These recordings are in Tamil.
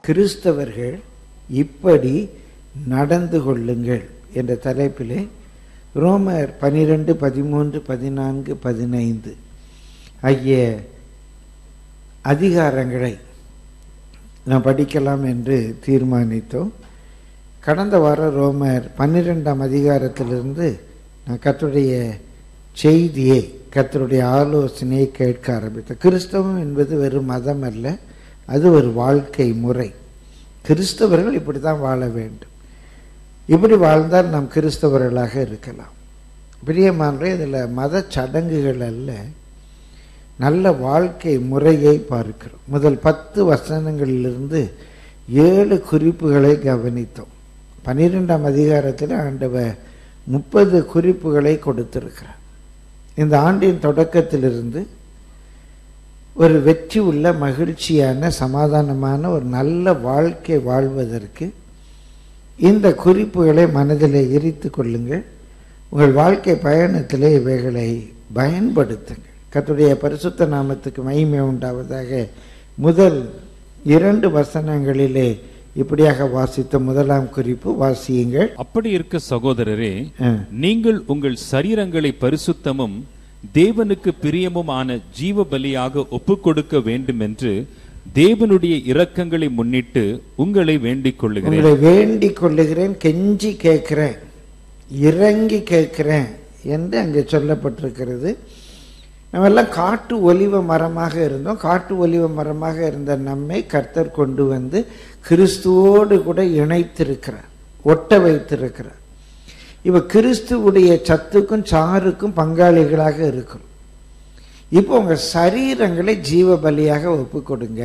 கிறிஸ்தவர்கள் இப்படி நடந்து கொள்ளுங்கள் என்ற தலைப்பிலே ரோமர் பனிரெண்டு பதிமூன்று பதினான்கு பதினைந்து ஆகிய அதிகாரங்களை நாம் படிக்கலாம் என்று தீர்மானித்தோம் கடந்த வாரம் ரோமர் பன்னிரெண்டாம் அதிகாரத்திலிருந்து நான் கர்த்தருடைய செய்தியை கர்த்தருடைய ஆலோசனையை கேட்க ஆரம்பித்தேன் கிறிஸ்தவம் என்பது வெறும் மதம் அல்ல அது ஒரு வாழ்க்கை முறை கிறிஸ்தவர்கள் இப்படி தான் வாழ வேண்டும் இப்படி வாழ்ந்தால் நாம் கிறிஸ்தவர்களாக இருக்கலாம் பிரியமானே இதில் மத சடங்குகள் அல்ல நல்ல வாழ்க்கை முறையை பார்க்கிறோம் முதல் பத்து வசனங்களிலிருந்து ஏழு குறிப்புகளை கவனித்தோம் பன்னிரெண்டாம் அதிகாரத்தில் ஆண்டவர் முப்பது குறிப்புகளை கொடுத்திருக்கிறார் இந்த ஆண்டின் தொடக்கத்திலிருந்து ஒரு வெற்றி உள்ள மகிழ்ச்சியான சமாதானமான ஒரு நல்ல வாழ்க்கை வாழ்வதற்கு இந்த குறிப்புகளை மனதிலே எரித்து கொள்ளுங்கள் உங்கள் வாழ்க்கை பயணத்திலே இவைகளை பயன்படுத்துங்கள் கர்த்தருடைய பரிசுத்த நாமத்துக்கு மகிமை உண்டாவதாக முதல் இரண்டு வசனங்களிலே இப்படியாக வாசித்த முதலாம் குறிப்பு வாசியுங்கள் அப்படி இருக்க சகோதரரே ஆ. நீங்கள் உங்கள் சரீரங்களை பரிசுத்தமும் தேவனுக்கு பிரியமுமான ஜீவ பலியாக ஒப்புக்கொடுக்க வேண்டும் என்று தேவனுடைய இரக்கங்களை முன்னிட்டு உங்களை வேண்டிக் கொள்ளுகிறேன் உங்களை வேண்டிக் கொள்ளுகிறேன் கெஞ்சி கேட்கிறேன் இறங்கி கேட்கிறேன் என்று அங்கே சொல்லப்பட்டிருக்கிறது நம்ம எல்லாம் காட்டு ஒலிவ மரமாக இருந்தோம் காட்டு ஒலிவ மரமாக இருந்த நம்மை கர்த்தர் கொண்டு வந்து கிறிஸ்துவோடு கூட இணைத்திருக்கிறார் ஒட்ட வைத்திருக்கிறார் இவ கிறிஸ்துவுடைய சத்துக்கும் சாருக்கும் பங்காளிகளாக இருக்கிறோம் இப்போ உங்க சரீரங்களை ஜீவ பலியாக ஒப்பு கொடுங்க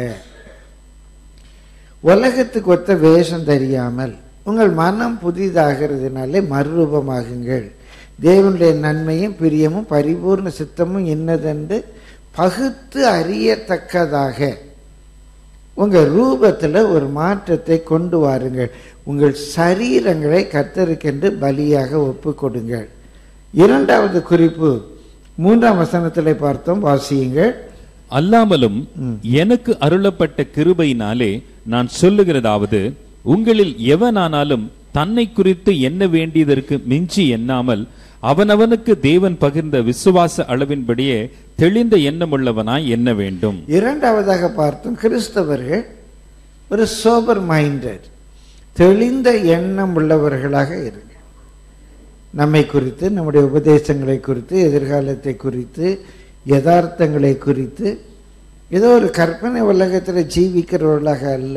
உலகத்துக்கு ஒத்த வேஷம் தெரியாமல் உங்கள் மனம் புதிதாகிறதுனாலே மறுரூபமாகுங்கள் தேவனுடைய நன்மையும் பிரியமும் பரிபூர்ண சித்தமும் இன்னதென்று பகுத்து அறியத்தக்கதாக உங்க ரூபத்துல ஒரு மாற்றத்தை கொண்டு வாருங்கள் உங்கள் சரீரங்களை கர்த்தருக்கென்று பலியாக ஒப்பு கொடுங்கள் இரண்டாவது குறிப்பு மூன்றாம் வசனத்திலே பார்த்தோம் வாசியுங்கள் அல்லாமலும் எனக்கு அருளப்பட்ட கிருபையினாலே நான் சொல்லுகிறதாவது உங்களில் எவனானாலும் தன்னை குறித்து எண்ண வேண்டியதற்கு மிஞ்சி எண்ணாமல் அவனவனுக்கு தேவன் பகிர்ந்த விசுவாச அளவின்படியே தெளிந்த எண்ணமுள்ளவனாய் எண்ண வேண்டும் இரண்டாவதாக பார்த்தோம் கிறிஸ்தவர்கள் ஒரு சோபர் மைண்டட் தெளிந்த எண்ணம் உள்ளவர்களாக இருங்க நம்மை குறித்து நம்முடைய உபதேசங்களை குறித்து எதிர்காலத்தை குறித்து யதார்த்தங்களை குறித்து ஏதோ ஒரு கற்பனை உலகத்தில் ஜீவிக்கிறவர்களாக அல்ல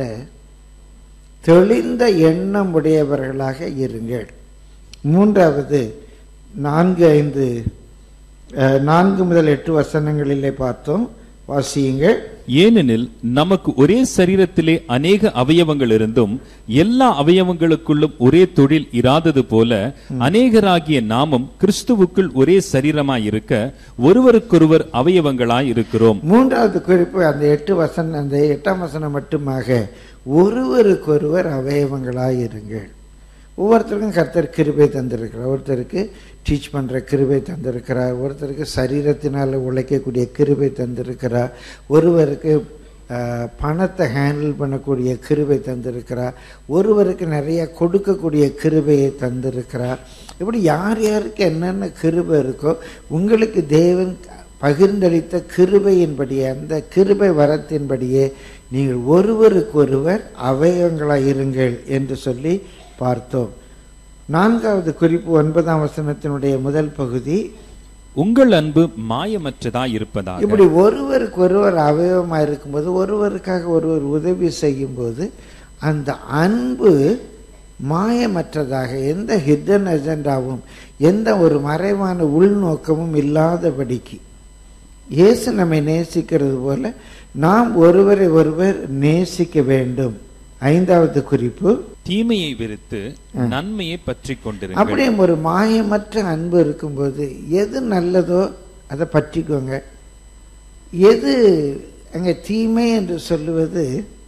தெளிந்த எண்ணம் உடையவர்களாக இருங்கள் மூன்றாவது நான்கு ஐந்து அஹ், நான்கு முதல் எட்டு வசனங்களிலே பார்த்தோம் வாசியுங்கள் ஏனெனில் நமக்கு ஒரே சரீரத்திலே அநேக அவயவங்கள் இருந்தும் எல்லா அவயவங்களுக்குள்ளும் ஒரே தொழில் இராதது போல அநேகராகிய நாமும் கிறிஸ்துவுக்குள் ஒரே சரீரமாய் இருக்க ஒருவருக்கொருவர் அவயவங்களாய் இருக்கிறோம் மூன்றாவது குறிப்பு அந்த எட்டு வசனம் அந்த எட்டாம் வசனம் மட்டுமாக ஒருவருக்கொருவர் அவயவங்களாய் இருங்கள் ஒவ்வொருத்தருக்கும் கர்த்தர் கிருபை தந்திருக்கிறார் ஒருத்தருக்கு டீச் பண்ணுற கிருபை தந்திருக்கிறார் ஒருத்தருக்கு சரீரத்தினால் உழைக்கக்கூடிய கிருபை தந்திருக்கிறார் ஒருவருக்கு அஹ், பணத்தை ஹேண்டில் பண்ணக்கூடிய கிருபை தந்திருக்கிறார் ஒருவருக்கு நிறைய கொடுக்கக்கூடிய கிருபையை தந்திருக்கிறார் இப்படி யார் யாருக்கு என்னென்ன கிருபை இருக்கோ உங்களுக்கு தேவன் பகிர்ந்தளித்த கிருபையின்படியே அந்த கிருபை வரத்தின்படியே நீங்கள் ஒருவருக்கொருவர் அவயவங்களாய் இருங்கள் என்று சொல்லி பார்த்தோம் நான்காவது குறிப்பு ஒன்பதாம் வசனத்தினுடைய முதல் பகுதி உங்கள் அன்பு மாயமற்றதாய் இருப்பதாக இப்படி ஒருவருக்கு ஒருவர் அவயவமா இருக்கும்போது ஒருவருக்காக ஒருவர் உதவி செய்யும்போது அந்த அன்பு மாயமற்றதாக எந்த ஹிடன் அஜெண்டாவும் எந்த ஒரு மறைவான உள்நோக்கமும் இல்லாதபடிக்கு இயேசு நம்மை நேசிக்கிறது போல நாம் ஒருவரை ஒருவர் நேசிக்க வேண்டும் ஐந்தாவது குறிப்பு தீமையை வெறுத்து நன்மையை பற்றி கொண்டிருங்கள் அப்படியே ஒரு மாயமற்ற அன்பு இருக்கும்போது எது நல்லதோ அதை பற்றிக்கோங்க எது அங்கே தீமை என்று சொல்லுவது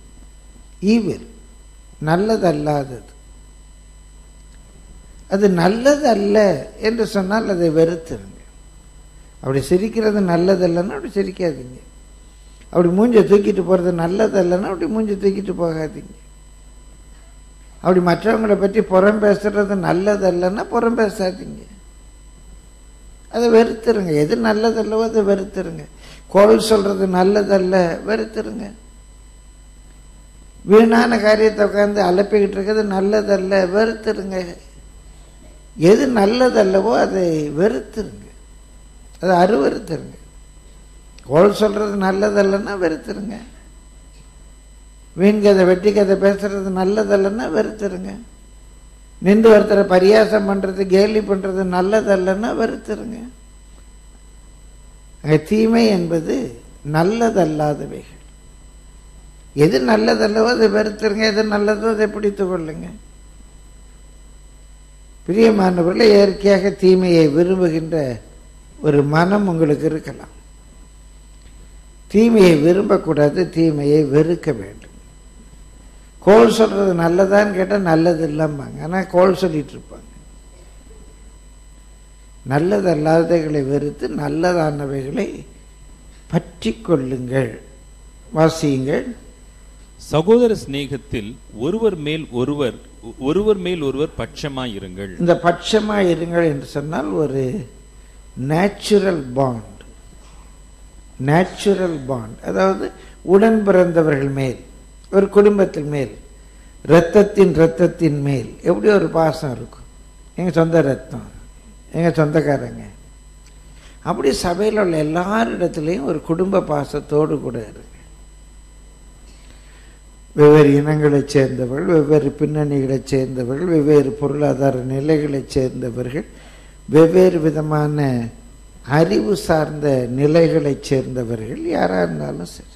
ஈவில் நல்லதல்லாதது அது நல்லது அல்ல என்று சொன்னால் அதை வெறுத்துருங்க அப்படி சிரிக்கிறது நல்லதல்லன்னா அப்படி சிரிக்காதீங்க அப்படி மூஞ்ச தூக்கிட்டு போகிறது நல்லதல்லன்னா அப்படி மூஞ்ச தூக்கிட்டு போகாதீங்க அப்படி மற்றவங்களை பற்றி புறம் பேசுறது நல்லதல்லன்னா புறம் பேசாதீங்க அதை வெறுத்துருங்க எது நல்லதல்லவோ அதை வெறுத்துருங்க கோவில் சொல்றது நல்லதல்ல வெறுத்துருங்க வீணான காரியத்தை உட்காந்து அலப்பிக்கிட்டு இருக்கிறது நல்லதல்ல வெறுத்துருங்க எது நல்லதல்லவோ அதை வெறுத்துருங்க அதை அருவறுத்துருங்க கோல் சொல்றது நல்லதல்லன்னா வெறுத்துருங்க வீண் கதை வெட்டி கதை பேசுறது நல்லதல்லன்னா வெறுத்துருங்க நின்று ஒருத்தரை பரியாசம் பண்றது கேலி பண்றது நல்லதல்லன்னா வெறுத்துருங்க அங்க தீமை என்பது நல்லதல்லாதவைகள் எது நல்லதல்லவோ அதை வெறுத்துருங்க எது நல்லதோ அதை பிடித்து கொள்ளுங்க பிரியமானவர்களே இயற்கையாக தீமையை விரும்புகின்ற ஒரு மனம் உங்களுக்கு இருக்கலாம் தீமையை விரும்பக்கூடாது தீமையை வெறுக்க வேண்டும் கோல் சொல்றது நல்லதான்னு கேட்டால் நல்லது இல்லம்பாங்க ஆனால் கோல் சொல்லிட்டு இருப்பாங்க நல்லதல்லாதவைகளை வெறுத்து நல்லதானவைகளை பற்றி கொள்ளுங்கள் வாசியுங்கள் சகோதர சிநேகத்தில் ஒருவர் மேல் ஒருவர் ஒருவர் மேல் ஒருவர் பட்சமாயிருங்கள் இந்த பட்சமா இருங்கள் என்று சொன்னால் ஒரு நேச்சுரல் பாண்ட் நேச்சுரல் பாண்ட் அதாவது உடன் பிறந்தவர்கள் மேல் ஒரு குடும்பத்தின் மேல் இரத்தத்தின் இரத்தத்தின் மேல் எப்படி ஒரு பாசம் இருக்கும் எங்க சொந்த ரத்தம் எங்க சொந்தக்காரங்க அப்படி சபையில் உள்ள எல்லாரிடத்துலையும் ஒரு குடும்ப பாசத்தோடு கூட இருங்க வெவ்வேறு இனங்களைச் சேர்ந்தவர்கள் வெவ்வேறு பின்னணிகளைச் சேர்ந்தவர்கள் வெவ்வேறு பொருளாதார நிலைகளைச் சேர்ந்தவர்கள் வெவ்வேறு விதமான அறிவு சார்ந்த நிலைகளைச் சேர்ந்தவர்கள் யாராக இருந்தாலும் சரி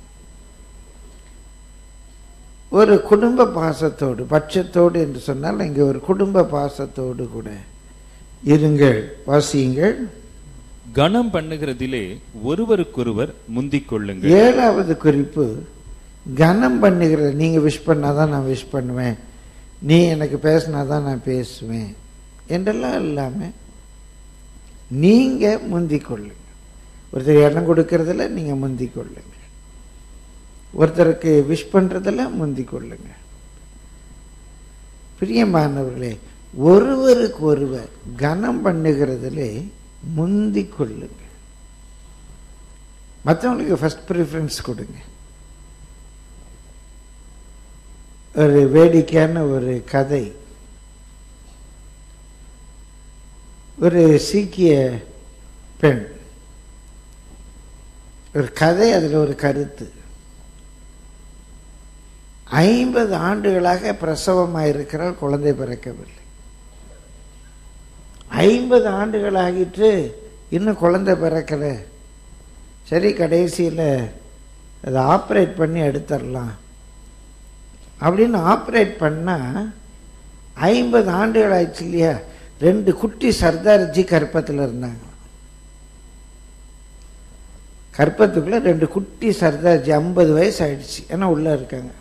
ஒரு குடும்ப பாசத்தோடு பட்சத்தோடு என்று சொன்னால் இங்கே ஒரு குடும்ப பாசத்தோடு கூட இருங்கள் வாசியுங்கள் கணம் பண்ணுகிறதிலே ஒருவருக்கொருவர் முந்திக் கொள்ளுங்கள் ஏழாவது குறிப்பு கனம் பண்ணுகிற நீங்க விஷ் பண்ணாதான் நான் விஷ் பண்ணுவேன் நீ எனக்கு பேசினாதான் நான் பேசுவேன் என்றெல்லாம் இல்லாம நீங்க முந்திக் கொள்ளுங்க ஒருத்தர் இடம் கொடுக்கறதுல நீங்க முந்திக் கொள்ளுங்க ஒருத்தருக்கு விஷ் பண்றதுல முந்திக் கொள்ளுங்க பிரியமானவர்களே ஒருவருக்கு ஒருவர் கனம் பண்ணுகிறதுல முந்திக் கொள்ளுங்க மற்றவங்களுக்கு ஃபர்ஸ்ட் ப்ரிஃபரன்ஸ் கொடுங்க ஒரு வேடிக்கையான ஒரு கதை ஒரு சீக்கிய பெண் ஒரு கதை அதில் ஒரு கருத்து ஐம்பது ஆண்டுகளாக பிரசவமாக இருக்கிறால் குழந்தை பிறக்கவில்லை ஐம்பது ஆண்டுகள் ஆகிட்டு இன்னும் குழந்தை பிறக்கல சரி கடைசியில் அதை ஆப்ரேட் பண்ணி எடுத்துடலாம் அப்படின்னு ஆப்ரேட் பண்ணால் ஐம்பது ஆண்டுகள் ஆயிடுச்சு இல்லையா ரெண்டு குட்டி சர்தார்ஜி கற்பத்தில் இருந்தாங்க கற்பத்துக்குள்ள ரெண்டு குட்டி சர்தார்ஜி ஐம்பது வயசு ஆயிடுச்சு ஏன்னா உள்ள இருக்காங்க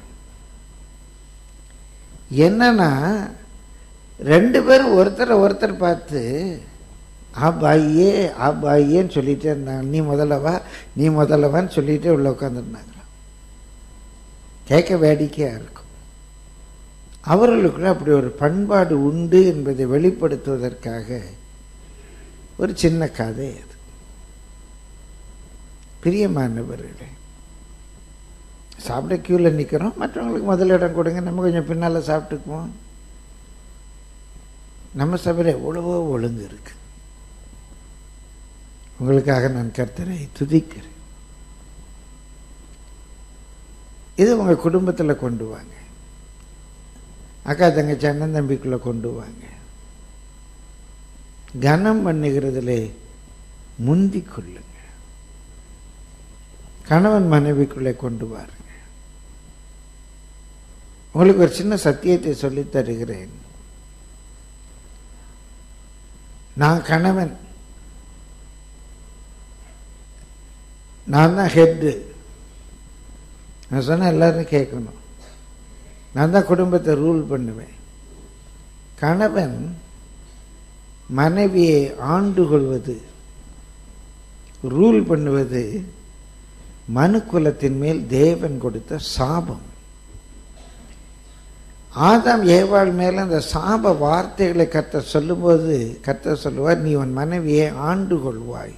என்னன்னா ரெண்டு பேரும் ஒருத்தரை ஒருத்தர் பார்த்து ஆபாயே ஆபாயேன்னு சொல்லிட்டே இருந்தாங்க நீ முதல்லவா நீ முதல்லவான்னு சொல்லிட்டே உள்ள உட்காந்துருந்தாங்களா கேட்க வேடிக்கையா இருக்கும் அவர்களுக்குள்ள அப்படி ஒரு பண்பாடு உண்டு என்பதை வெளிப்படுத்துவதற்காக ஒரு சின்ன கதை அது பிரியமானவர்களே சாப்பிட கியூவில் நிற்கிறோம் மற்றவங்களுக்கு முதல் இடம் கொடுங்க நம்ம கொஞ்சம் பின்னால் சாப்பிட்டுக்குவோம் நம்ம சபையில் எவ்வளவோ ஒழுங்கு இருக்கு உங்களுக்காக நான் கர்த்தரை துதிக்கிறேன் இது உங்கள் குடும்பத்தில் கொண்டு வாங்க அக்கா தங்கச்சி அண்ணன் தம்பிக்குள்ளே கொண்டு வாங்க கனம் பண்ணுகிறதுல முந்திக் கொள்ளுங்க கணவன் மனைவிக்குள்ளே கொண்டு வாருங்க உங்களுக்கு ஒரு சின்ன சத்தியத்தை சொல்லித் தருகிறேன் நான் கணவன் நான் தான் ஹெட்டு நான் சொன்ன எல்லாரும் கேட்கணும் நான் தான் குடும்பத்தை ரூல் பண்ணுவேன் கணவன் மனைவியை ஆண்டு கொள்வது ரூல் பண்ணுவது மனு குலத்தின் மேல் தேவன் கொடுத்த சாபம் ஆதாம் ஏவாள் மேல அந்த சாப வார்த்தைகளை கத்த சொல்லும்போது கத்த சொல்லுவார் நீ உன் மனைவியை ஆண்டு கொள்வாய்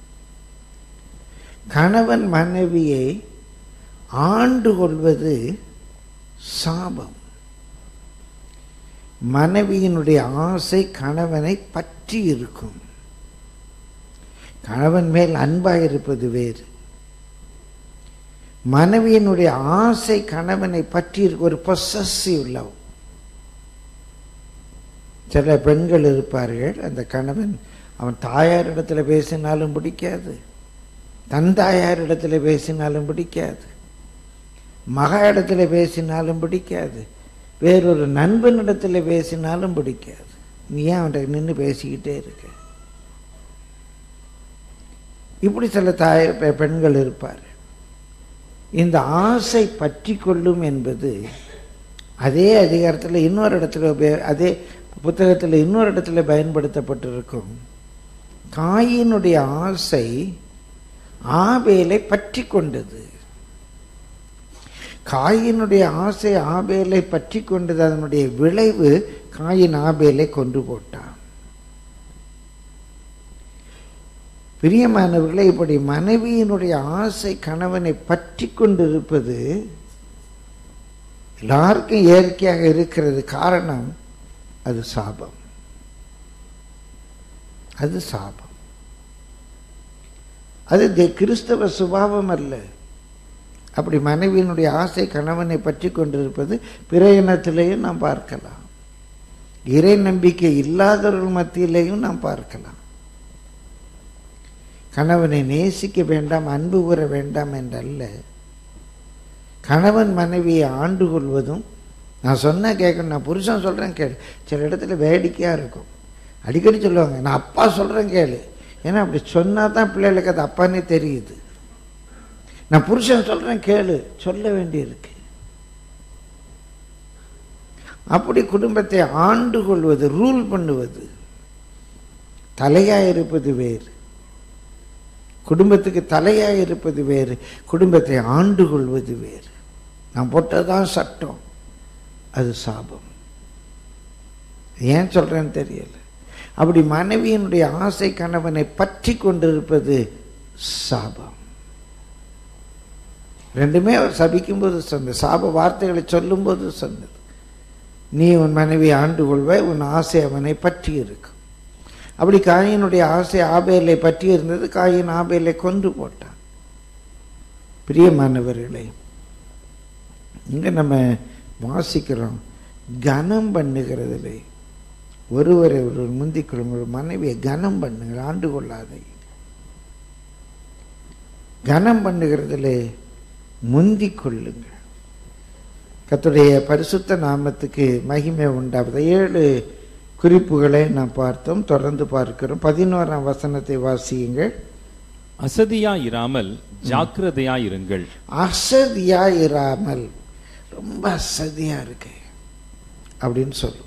கணவன் மனைவியை ஆண்டு கொள்வது சாபம் மனைவியினுடைய ஆசை கணவனை பற்றி இருக்கும் கணவன் மேல் அன்பாக இருப்பது வேறு மனைவியினுடைய ஆசை கணவனை பற்றி இருக்க ஒரு பொசசிவ் லவ் சில பெண்கள் இருப்பார்கள் அந்த கணவன் அவன் தாயார் இடத்துல பேசினாலும் பிடிக்காது தன் தாயார் இடத்துல பேசினாலும் பிடிக்காது மகா இடத்துல பேசினாலும் பிடிக்காது வேறொரு நண்பனிடத்துல பேசினாலும் பிடிக்காது நீ ஏன் அவன்கிட்ட நின்று பேசிக்கிட்டே இருக்க இப்படி சில தாய் பெ- பெண்கள் இருப்பார் இந்த ஆசை பற்றி கொள்ளும் என்பது அதே அதிகாரத்தில் இன்னொரு இடத்துல உபயோ- அதே புத்தகத்தில் இன்னொரு இடத்துல பயன்படுத்தப்பட்டிருக்கும் காயினுடைய ஆசை ஆபேலை பற்றி கொண்டது காயினுடைய ஆசை ஆபேலை பற்றி கொண்டது அதனுடைய விளைவு காயின் ஆபேலை கொண்டு போட்டான் பிரியமானவர்களே இப்படி மனைவியினுடைய ஆசை கணவனை பற்றி கொண்டிருப்பது எல்லாருக்கும் இயற்கையாக இருக்கிறது காரணம் அது சாபம் அது சாபம் அது தே- கிறிஸ்தவ சுபாவம் அல்ல அப்படி மனைவியினுடைய ஆசை கணவனை பற்றி கொண்டிருப்பது பிற இனத்திலேயும் நாம் பார்க்கலாம் இறை நம்பிக்கை இல்லாதவர்கள் மத்தியிலேயும் நாம் பார்க்கலாம் கணவனை நேசிக்க வேண்டாம் அன்பு கூற வேண்டாம் என்றல்ல கணவன் மனைவியை ஆண்டு கொள்வதும் நான் சொன்னா கேட்கணும் நான் புருஷன் சொல்றேன் கேளு சில இடத்துல வேடிக்கையா இருக்கும் அடிக்கடி சொல்லுவாங்க நான் அப்பா சொல்றேன் கேளு ஏன்னா அப்படி சொன்னா தான் பிள்ளைகளுக்கு அது அப்பானே தெரியுது நான் புருஷன் சொல்றேன் கேளு சொல்ல வேண்டியிருக்கு அப்படி குடும்பத்தை ஆண்டு கொள்வது ரூல் பண்ணுவது தலையா இருப்பது வேறு குடும்பத்துக்கு தலையா இருப்பது வேறு குடும்பத்தை ஆண்டு கொள்வது வேறு நான் போட்டதான் சட்டம் அது சாபம் ஏன் சொல்றேன்னு தெரியல அப்படி மனைவியினுடைய ஆசை கணவனை பற்றி கொண்டிருப்பது சாபம் ரெண்டுமே அவர் சபிக்கும்போது சொன்னது சாப வார்த்தைகளை சொல்லும்போது சொன்னது நீ உன் மனைவி ஆண்டு கொள்வாய் உன் ஆசை அவனை பற்றி இருக்கும் அப்படி காயினுடைய ஆசை ஆபேலை பற்றி இருந்தது காயின் ஆபேலை கொன்று போட்டான் பிரியமானவர்களே இங்க நம்ம வாசிக்கிறோம் கனம் பண்ணுகிறதிலே ஒருவரை ஒருவர் முந்திக் கொள்ளுங்கள் மனைவியை கனம் பண்ணுங்கள் ஆண்டு கொள்ளாதே கனம் பண்ணுகிறதிலே முந்திக் கொள்ளுங்கள் கர்த்தருடைய பரிசுத்த நாமத்துக்கு மகிமை உண்டாவது ஏழு குறிப்புகளை நாம் பார்த்தோம் தொடர்ந்து பார்க்கிறோம் பதினோராம் வசனத்தை வாசியுங்கள் அசதியா இராமல் ஜாக்கிரதையா இருங்கள் அசதியா இராமல் ரொம்ப அசதியா இருக்கு அப்படின்னு சொல்லும்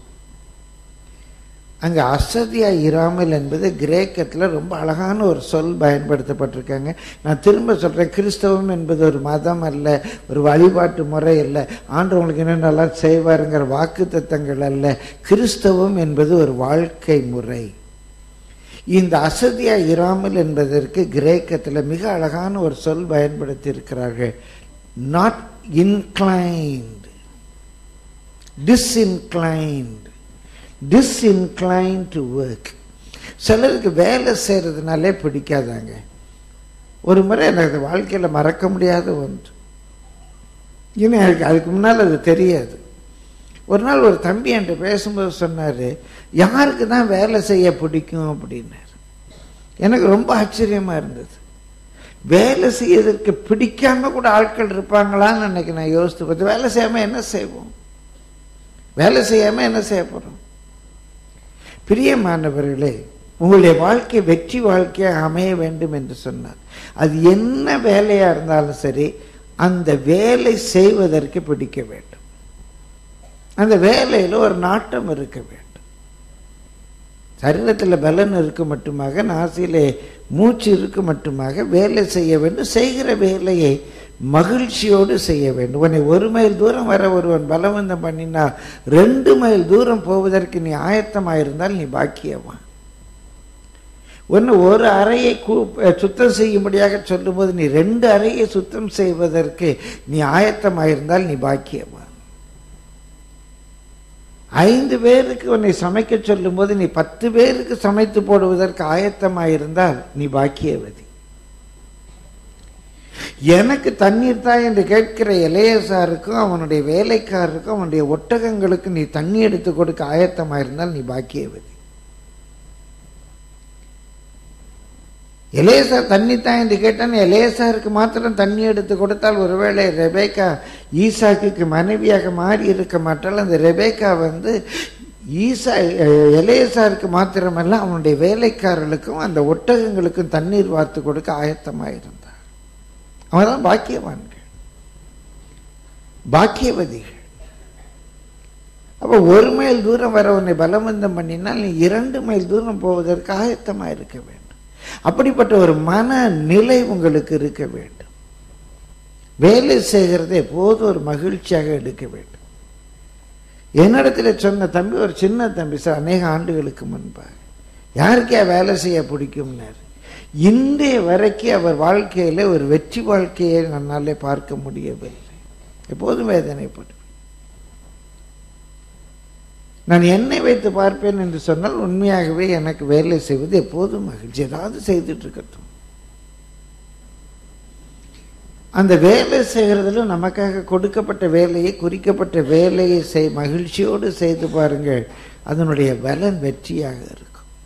அங்க அசதியா இராமல் என்பது கிரேக்கத்துல ரொம்ப அழகான ஒரு சொல் பயன்படுத்தப்பட்டிருக்காங்க நான் திரும்ப சொல்றேன் கிறிஸ்தவம் என்பது ஒரு மதம் அல்ல ஒரு வழிபாட்டு முறை அல்ல ஆண்டவங்களுக்கு என்ன நல்லா செய்வாருங்கிற வாக்கு தத்தங்கள் அல்ல கிறிஸ்தவம் என்பது ஒரு வாழ்க்கை முறை இந்த அசதியா இராமல் என்பதற்கு கிரேக்கத்துல மிக அழகான ஒரு சொல் பயன்படுத்தி இருக்கிறார்கள் not inclined disinclined disincline to work சிலருக்கு வேலை செய்யறதுனாலே பிடிக்காதாங்க ஒரு முறை எனக்கு வாழ்க்கையில மறக்க முடியாத ஒன்று இன்னும் எனக்கு அதுக்கு முன்னால் அது தெரியாது ஒரு நாள் ஒரு தம்பி என்கிட்ட பேசும்போது சொன்னாரு யாருக்கு தான் வேலை செய்ய பிடிக்கும் அப்படின்னாரு எனக்கு ரொம்ப ஆச்சரியமா இருந்தது வேலை செய்யறதுக்கு பிடிக்காம கூட ஆட்கள் இருப்பாங்களான்னு அன்னைக்கு நான் யோசித்து பார்த்து வேலை செய்யாம என்ன செய்வோம் வேலை செய்யாம என்ன செய்ய போறோம் பிரியமானவர்களே உங்களுடைய வாழ்க்கை வெற்றி வாழ்க்கையாக அமைய வேண்டும் என்று சொன்னார் அது என்ன வேலையா இருந்தாலும் சரி அந்த வேலை செய்வதற்கு பிடிக்க வேண்டும் அந்த வேலையில ஒரு நாட்டம் இருக்க வேண்டும் சரீரத்தில் பலன் இருக்க மட்டுமாக நாசியிலே மூச்சு இருக்க மட்டுமாக வேலை செய்ய வேண்டும் செய்கிற வேலையை மகிழ்ச்சியோடு செய்ய வேண்டும் உன்னை ஒரு மைல் தூரம் வர ஒருவன் பலவந்தம் பண்ணினா ரெண்டு மைல் தூரம் போவதற்கு நீ ஆயத்தமாயிருந்தால் நீ பாக்கியவான் ஒன்று ஒரு அறையை கூ- சுத்தம் செய்யும்படியாக சொல்லும்போது நீ ரெண்டு அறையை சுத்தம் செய்வதற்கு நீ ஆயத்தமாயிருந்தால் நீ பாக்கியவான் ஐந்து பேருக்கு உன்னை சமைக்க சொல்லும்போது நீ பத்து பேருக்கு சமைத்து போடுவதற்கு ஆயத்தமாயிருந்தால் நீ பாக்கியவதி எனக்கு தண்ணீர் தான் என்று கேட்கிற இளையசாருக்கும் அவனுடைய வேலைக்காரருக்கும் அவனுடைய ஒட்டகங்களுக்கு நீ தண்ணி எடுத்து கொடுக்க ஆயத்தமாயிருந்தால் நீ பாக்கியவதி எலேசார் தண்ணி தான் என்று கேட்டான் எலேசாருக்கு மாத்திரம் தண்ணி எடுத்து கொடுத்தால் ஒருவேளை ரெபேக்கா ஈசாக்குக்கு மனைவியாக மாறி இருக்க மாட்டால் அந்த ரெபேக்கா வந்து ஈசா எலேசாருக்கு மாத்திரமல்ல அவனுடைய வேலைக்காரர்களுக்கும் அந்த ஒட்டகங்களுக்கும் தண்ணீர் வார்த்து கொடுக்க ஆயத்தமாயிருந்தார் அவன் தான் பாக்கியவான்கள் பாக்கியவதிகள் அப்போ ஒரு மைல் தூரம் வர உன்னை பலவந்தம் பண்ணினால் நீ இரண்டு மைல் தூரம் போவதற்கு ஆயத்தமாக இருக்க வேண்டும் அப்படிப்பட்ட ஒரு மன நிலை உங்களுக்கு இருக்க வேண்டும் வேலை செய்கிறதை எப்போதும் ஒரு மகிழ்ச்சியாக எடுக்க வேண்டும் என்னிடத்துல சொன்ன தம்பி ஒரு சின்ன தம்பி சார் அநேக ஆண்டுகளுக்கு முன்பாக யாருக்கே வேலை செய்ய பிடிக்கும்னாரு இன்றைய வரைக்கும் அவர் வாழ்க்கையில ஒரு வெற்றி வாழ்க்கையை நன்னாலே பார்க்க முடியவில்லை எப்போதும் வேதனைப்பட்டு நான் என்னை வைத்து பார்ப்பேன் என்று சொன்னால் உண்மையாகவே எனக்கு வேலை செய்வது எப்போதும் மகிழ்ச்சி ஏதாவது செய்துட்டு இருக்கட்டும் அந்த வேலை செய்கிறதுல நமக்காக கொடுக்கப்பட்ட வேலையை குறிக்கப்பட்ட வேலையை செய் மகிழ்ச்சியோடு செய்து பாருங்கள் அதனுடைய பலன் வெற்றியாக இருக்கும்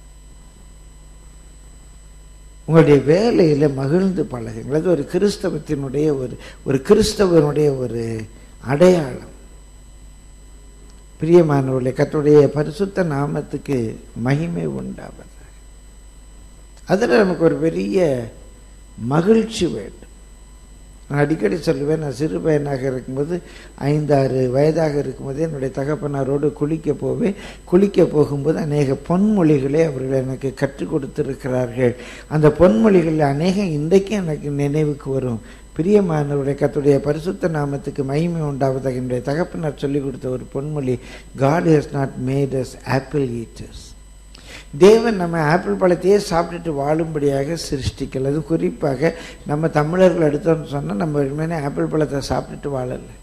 உங்களுடைய வேலையில மகிழ்ந்து பழகுங்கள் அது ஒரு கிறிஸ்தவத்தினுடைய ஒரு ஒரு கிறிஸ்தவனுடைய ஒரு அடையாளம் பிரியமானவர்களே கர்த்தருடைய பரிசுத்த நாமத்துக்கு மகிமை உண்டாவதாக அதில் நமக்கு ஒரு பெரிய மகிழ்ச்சி வேண்டும் நான் அடிக்கடி சொல்லுவேன் நான் சிறு பையனாக இருக்கும்போது ஐந்தாறு வயதாக இருக்கும்போது என்னுடைய தகப்பனாரோடு குளிக்க போவேன் குளிக்க போகும்போது அநேக பொன்மொழிகளை அவர்கள் எனக்கு கற்றுக் கொடுத்திருக்கிறார்கள் அந்த பொன்மொழிகளில் அநேகம் இன்றைக்கும் எனக்கு நினைவுக்கு வரும் பிரியமானவருடைய கத்துடைய பரிசுத்த நாமத்துக்கு மகிமை உண்டாவதாக என்னுடைய தகப்பனார் சொல்லிக் கொடுத்த ஒரு பொன்மொழி God has not made us apple eaters தேவன் நம்ம ஆப்பிள் பழத்தையே சாப்பிட்டுட்டு வாழும்படியாக சிருஷ்டிக்கல அது குறிப்பாக நம்ம தமிழர்கள் எடுத்தோம்னு சொன்னால் நம்ம வெறுமனே ஆப்பிள் பழத்தை சாப்பிட்டுட்டு வாழலை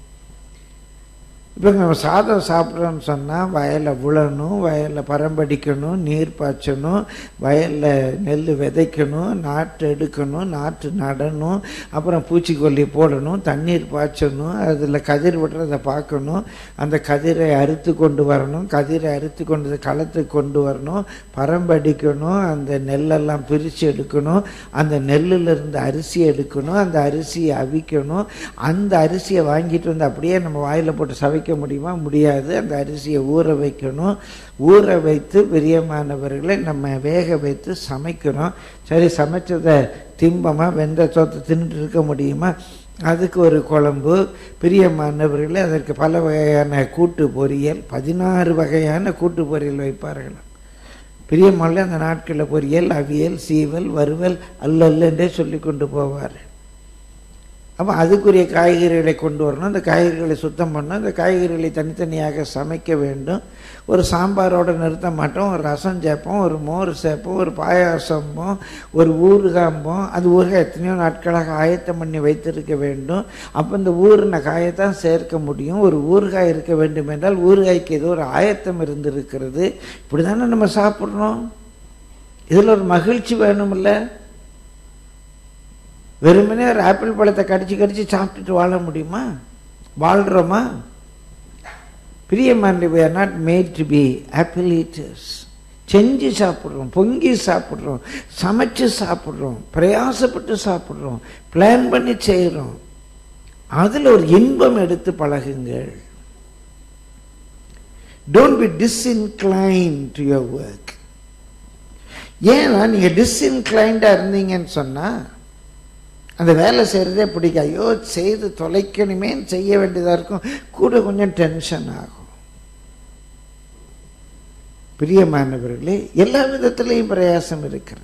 இப்போ நம்ம சாதம் சாப்பிட்றோம்னு சொன்னால் வயலில் விழணும் வயலில் பரம்படிக்கணும் நீர் பாய்ச்சணும் வயலில் நெல் விதைக்கணும் நாற்று எடுக்கணும் நாற்று நடணும் அப்புறம் பூச்சிக்கொல்லி போடணும் தண்ணீர் பாய்ச்சணும் அதில் கதிர் விடுறதை பார்க்கணும் அந்த கதிரை அறுத்து கொண்டு வரணும் கதிரை அறுத்து கொண்டு வந்து களத்துக்கு கொண்டு வரணும் பரம்படிக்கணும் அந்த நெல்லெல்லாம் பிரித்து எடுக்கணும் அந்த நெல்லிலிருந்து அரிசி எடுக்கணும் அந்த அரிசியை அவிக்கணும் அந்த அரிசியை வாங்கிட்டு வந்து அப்படியே நம்ம வாயில் போட்டு சவைக்க முடியுமா முடியாது அந்த அரிசியை ஊற வைக்கணும் ஊற வைத்து பிரியமானவர்களை நம்ம வேக வைத்து சமைக்கணும் சரி சமைச்சதை திம்பமாக வெந்த சோத்தை தின்னுட்டு இருக்க முடியுமா அதுக்கு ஒரு குழம்பு பிரியமானவர்களே அதற்கு பல வகையான கூட்டு பொரியல் பதினாறு வகையான கூட்டு பொரியல் வைப்பார்களாம் பிரியமான அந்த நாட்களில் பொரியல் அவியல் சீவல் வறுவல் அல்லல்லன்றே சொல்லி கொண்டு போவார் அப்போ அதுக்குரிய காய்கறிகளை கொண்டு வரணும் அந்த காய்கறிகளை சுத்தம் பண்ணணும் அந்த காய்கறிகளை தனித்தனியாக சமைக்க வேண்டும் ஒரு சாம்பாரோடு நிறுத்த மாட்டோம் ஒரு ரசம் சேர்ப்போம் ஒரு மோர் சேர்ப்போம் ஒரு பாயாசம்போம் ஒரு ஊறுகாம்போம் அது ஊறுகாய் எத்தனையோ நாட்களாக ஆயத்தம் பண்ணி வைத்திருக்க வேண்டும் அப்போ இந்த ஊறின காயத்தான் சேர்க்க முடியும் ஒரு ஊறுகாய் இருக்க வேண்டும் என்றால் ஊறுகாய்க்கு ஏதோ ஒரு ஆயத்தம் இருந்திருக்கிறது இப்படி தானே நம்ம சாப்பிட்றோம் இதில் ஒரு மகிழ்ச்சி வேணுமில்ல வெறுமனே ஒரு ஆப்பிள் பழத்தை கடிச்சு கடிச்சு சாப்பிட்டுட்டு வாழ முடியுமா வாழ்கிறோமா பிரியமான we are not made to be apple eaters செஞ்சு சாப்பிட்றோம் பொங்கி சாப்பிட்றோம் சமைச்சு சாப்பிட்றோம் பிரயாசப்பட்டு சாப்பிட்றோம் பிளான் பண்ணி செய்கிறோம் அதில் ஒரு இன்பம் எடுத்து பழகுங்கள் don't be disincline to your work ஏன்னா நீங்கள் டிஸ்இன்க்ளைண்டாக இருந்தீங்கன்னு சொன்னால் அந்த வேலை செய்கிறதே பிடிக்கும் ஐயோ செய்து தொலைக்கணுமே செய்ய வேண்டியதாக இருக்கும் கூட கொஞ்சம் டென்ஷன் ஆகும் பிரியமானவர்களே எல்லா விதத்திலையும் பிரயாசம் இருக்கிறது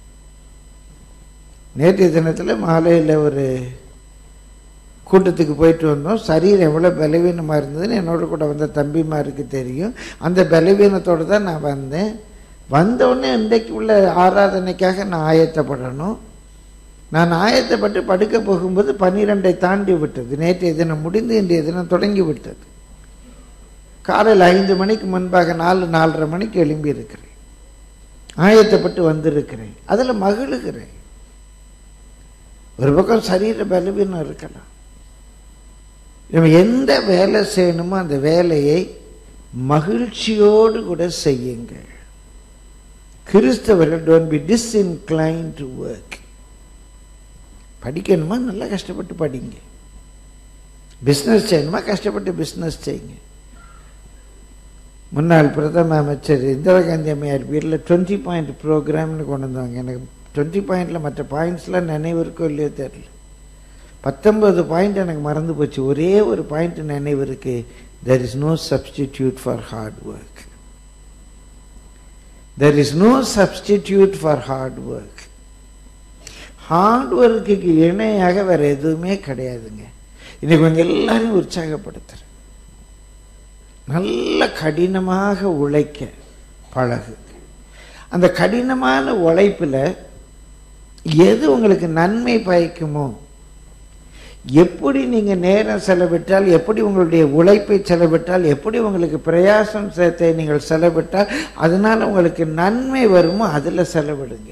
நேற்றைய தினத்தில் மாலையில் ஒரு கூட்டத்துக்கு போயிட்டு வந்தோம் சரீரம் எவ்வளோ பலவீனமாக இருந்ததுன்னு என்னோட கூட வந்த தம்பிமாருக்கு தெரியும் அந்த பலவீனத்தோடு தான் நான் வந்தேன் வந்தவுடனே இன்றைக்கு உள்ள ஆராதனைக்காக நான் ஆயத்தப்படணும் நான் ஆயத்தப்பட்டு படுக்க போகும்போது பன்னிரெண்டை தாண்டி விட்டது நேற்றைய தினம் முடிந்து இன்றைய தினம் தொடங்கி விட்டது காலையில் ஐந்து மணிக்கு முன்பாக நாலு நாலரை மணிக்கு எழும்பி இருக்கிறேன் ஆயத்தப்பட்டு வந்திருக்கிறேன் அதில் மகிழுகிறேன் ஒரு பக்கம் சரீர பலவீனம் இருக்கலாம் நம்ம எந்த வேலை செய்யணுமோ அந்த வேலையை மகிழ்ச்சியோடு கூட செய்யுங்க கிறிஸ்தவர்கள் don't be disincline to work படிக்கணுமா நல்லா கஷ்டப்பட்டு படிங்க பிஸ்னஸ் செய்யணுமா கஷ்டப்பட்டு பிஸ்னஸ் செய்யுங்க முன்னாள் பிரதம அமைச்சர் இந்திரா காந்தி அம்மையார் வீட்டில் டுவெண்ட்டி பாயிண்ட் ப்ரோக்ராம்னு கொண்டு வந்தாங்க எனக்கு டுவெண்ட்டி பாயிண்டில் மற்ற பாயிண்ட்ஸ்லாம் நினைவு இருக்கோ இல்லையோ தெரியல பத்தொன்பது பாயிண்ட் எனக்கு மறந்து போச்சு ஒரே ஒரு பாயிண்ட் நினைவு இருக்கு there is no substitute for hard work there is no substitute for hard work hard ஒர்க்குக்கு இணையாக வேற எதுவுமே கிடையாதுங்க இன்னைக்கு கொஞ்சம் எல்லாரையும் உற்சாகப்படுத்துறேன் நல்ல கடினமாக உழைக்க பழகு அந்த கடினமான உழைப்பில் எது உங்களுக்கு நன்மை பயக்குமோ எப்படி நீங்கள் நேரம் செலவிட்டால் எப்படி உங்களுடைய உழைப்பை செலவிட்டால் எப்படி உங்களுக்கு பிரயாசம் சேர்த்தை நீங்கள் செலவிட்டால் அதனால் உங்களுக்கு நன்மை வருமோ அதில் செலவிடுங்க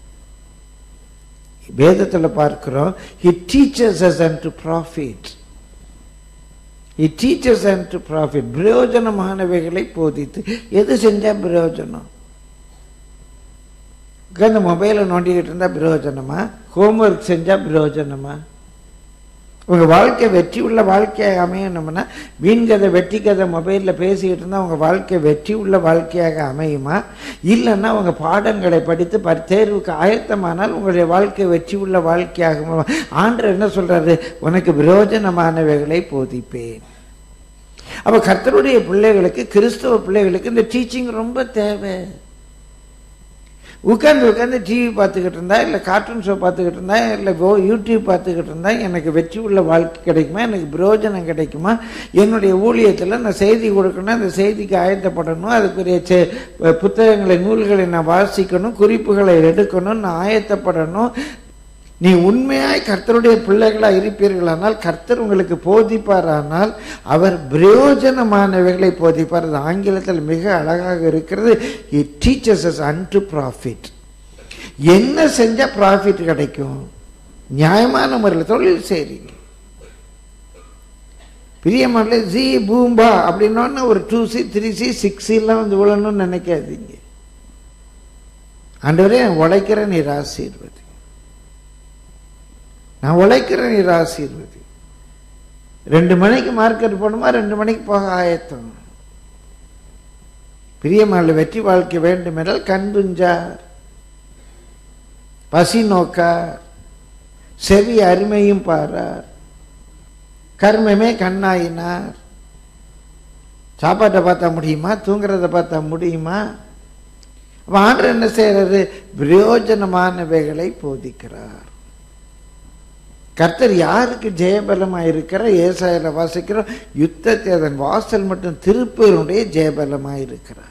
வேதத்தில் பார்க்கிறோம் he teaches us and to profit he teaches and to profit பிரயோஜனமானவைகளை போதித்து எது செஞ்சால் பிரயோஜனம் உட்காந்து மொபைலை நோண்டிக்கிட்டு இருந்தால் பிரயோஜனமா ஹோம்ஒர்க் செஞ்சால் பிரயோஜனமா உங்கள் வாழ்க்கை வெற்றி உள்ள வாழ்க்கையாக அமையணும்னா வீண் கதை வெற்றி கதை மொபைலில் பேசிக்கிட்டு இருந்தால் உங்கள் வாழ்க்கை வெற்றி உள்ள வாழ்க்கையாக அமையுமா இல்லைன்னா உங்கள் பாடங்களை படித்து ப தேர்வுக்கு ஆயத்தமானால் உங்களுடைய வாழ்க்கை வெற்றி உள்ள வாழ்க்கையாக ஆண்டர் என்ன சொல்கிறாரு உனக்கு பிரயோஜனமானவைகளை போதிப்பேன் அப்போ கர்த்தருடைய பிள்ளைகளுக்கு கிறிஸ்தவ பிள்ளைகளுக்கு இந்த டீச்சிங் ரொம்ப தேவை உட்காந்து உட்காந்து டிவி பார்த்துக்கிட்டு இருந்தா இல்லை கார்ட்டூன் ஷோ பார்த்துக்கிட்டு இருந்தா இல்லை ஓ யூடியூப் பார்த்துக்கிட்டு இருந்தா எனக்கு வெற்றி உள்ள வாழ்க்கை கிடைக்குமா எனக்கு பிரயோஜனம் கிடைக்குமா என்னுடைய ஊழியத்தில் நான் செய்தி கொடுக்கணும் அந்த செய்திக்கு ஆயத்தப்படணும் அதுக்குரிய செ புத்தகங்களை நூல்களை நான் வாசிக்கணும் குறிப்புகளை எடுக்கணும் நான் ஆயத்தப்படணும் நீ உண்மையாய் கர்த்தருடைய பிள்ளைகளாக இருப்பீர்களானால் கர்த்தர் உங்களுக்கு போதிப்பாரானால் அவர் பிரயோஜனமானவைகளை போதிப்பார் அது ஆங்கிலத்தில் மிக அழகாக இருக்கிறது it teaches us and to profit என்ன செஞ்சால் ப்ராஃபிட் கிடைக்கும் நியாயமான முறையில் தொழில் செய்றீங்க பிரியமான ஜி பூம்பா அப்படின்னோடனே ஒரு two C three C six சிலாம் வந்து விழணும்னு நினைக்காதீங்க ஆண்டவரே உழைக்கிற நீர் ஆசீர்வதி நான் உழைக்கிறேன் நீர் ஆசீர்வதி ரெண்டு மணிக்கு மார்க்கெட் போகணுமா ரெண்டு மணிக்கு போக ஆயத்தம் பிரியமான வெற்றி வாழ்க்கை வேண்டும் என்றால் கண்புஞ்சார் பசி நோக்கார் செவி அருமையும் பாரார் கர்மமே கண்ணாயினார் சாப்பாட்டை பார்த்தா முடியுமா தூங்குறத பார்த்தா முடியுமா அப்ப ஆண்டர் என்ன செய்யறாரு பிரயோஜனமானவைகளை போதிக்கிறார் கர்த்தர் யாருக்கு ஜெயபலமாக இருக்கிற ஏசாயில வாசிக்கிறோம் யுத்தத்தை அதன் வாசல் மட்டும் திருப்பருடைய ஜெயபலமாக இருக்கிறார்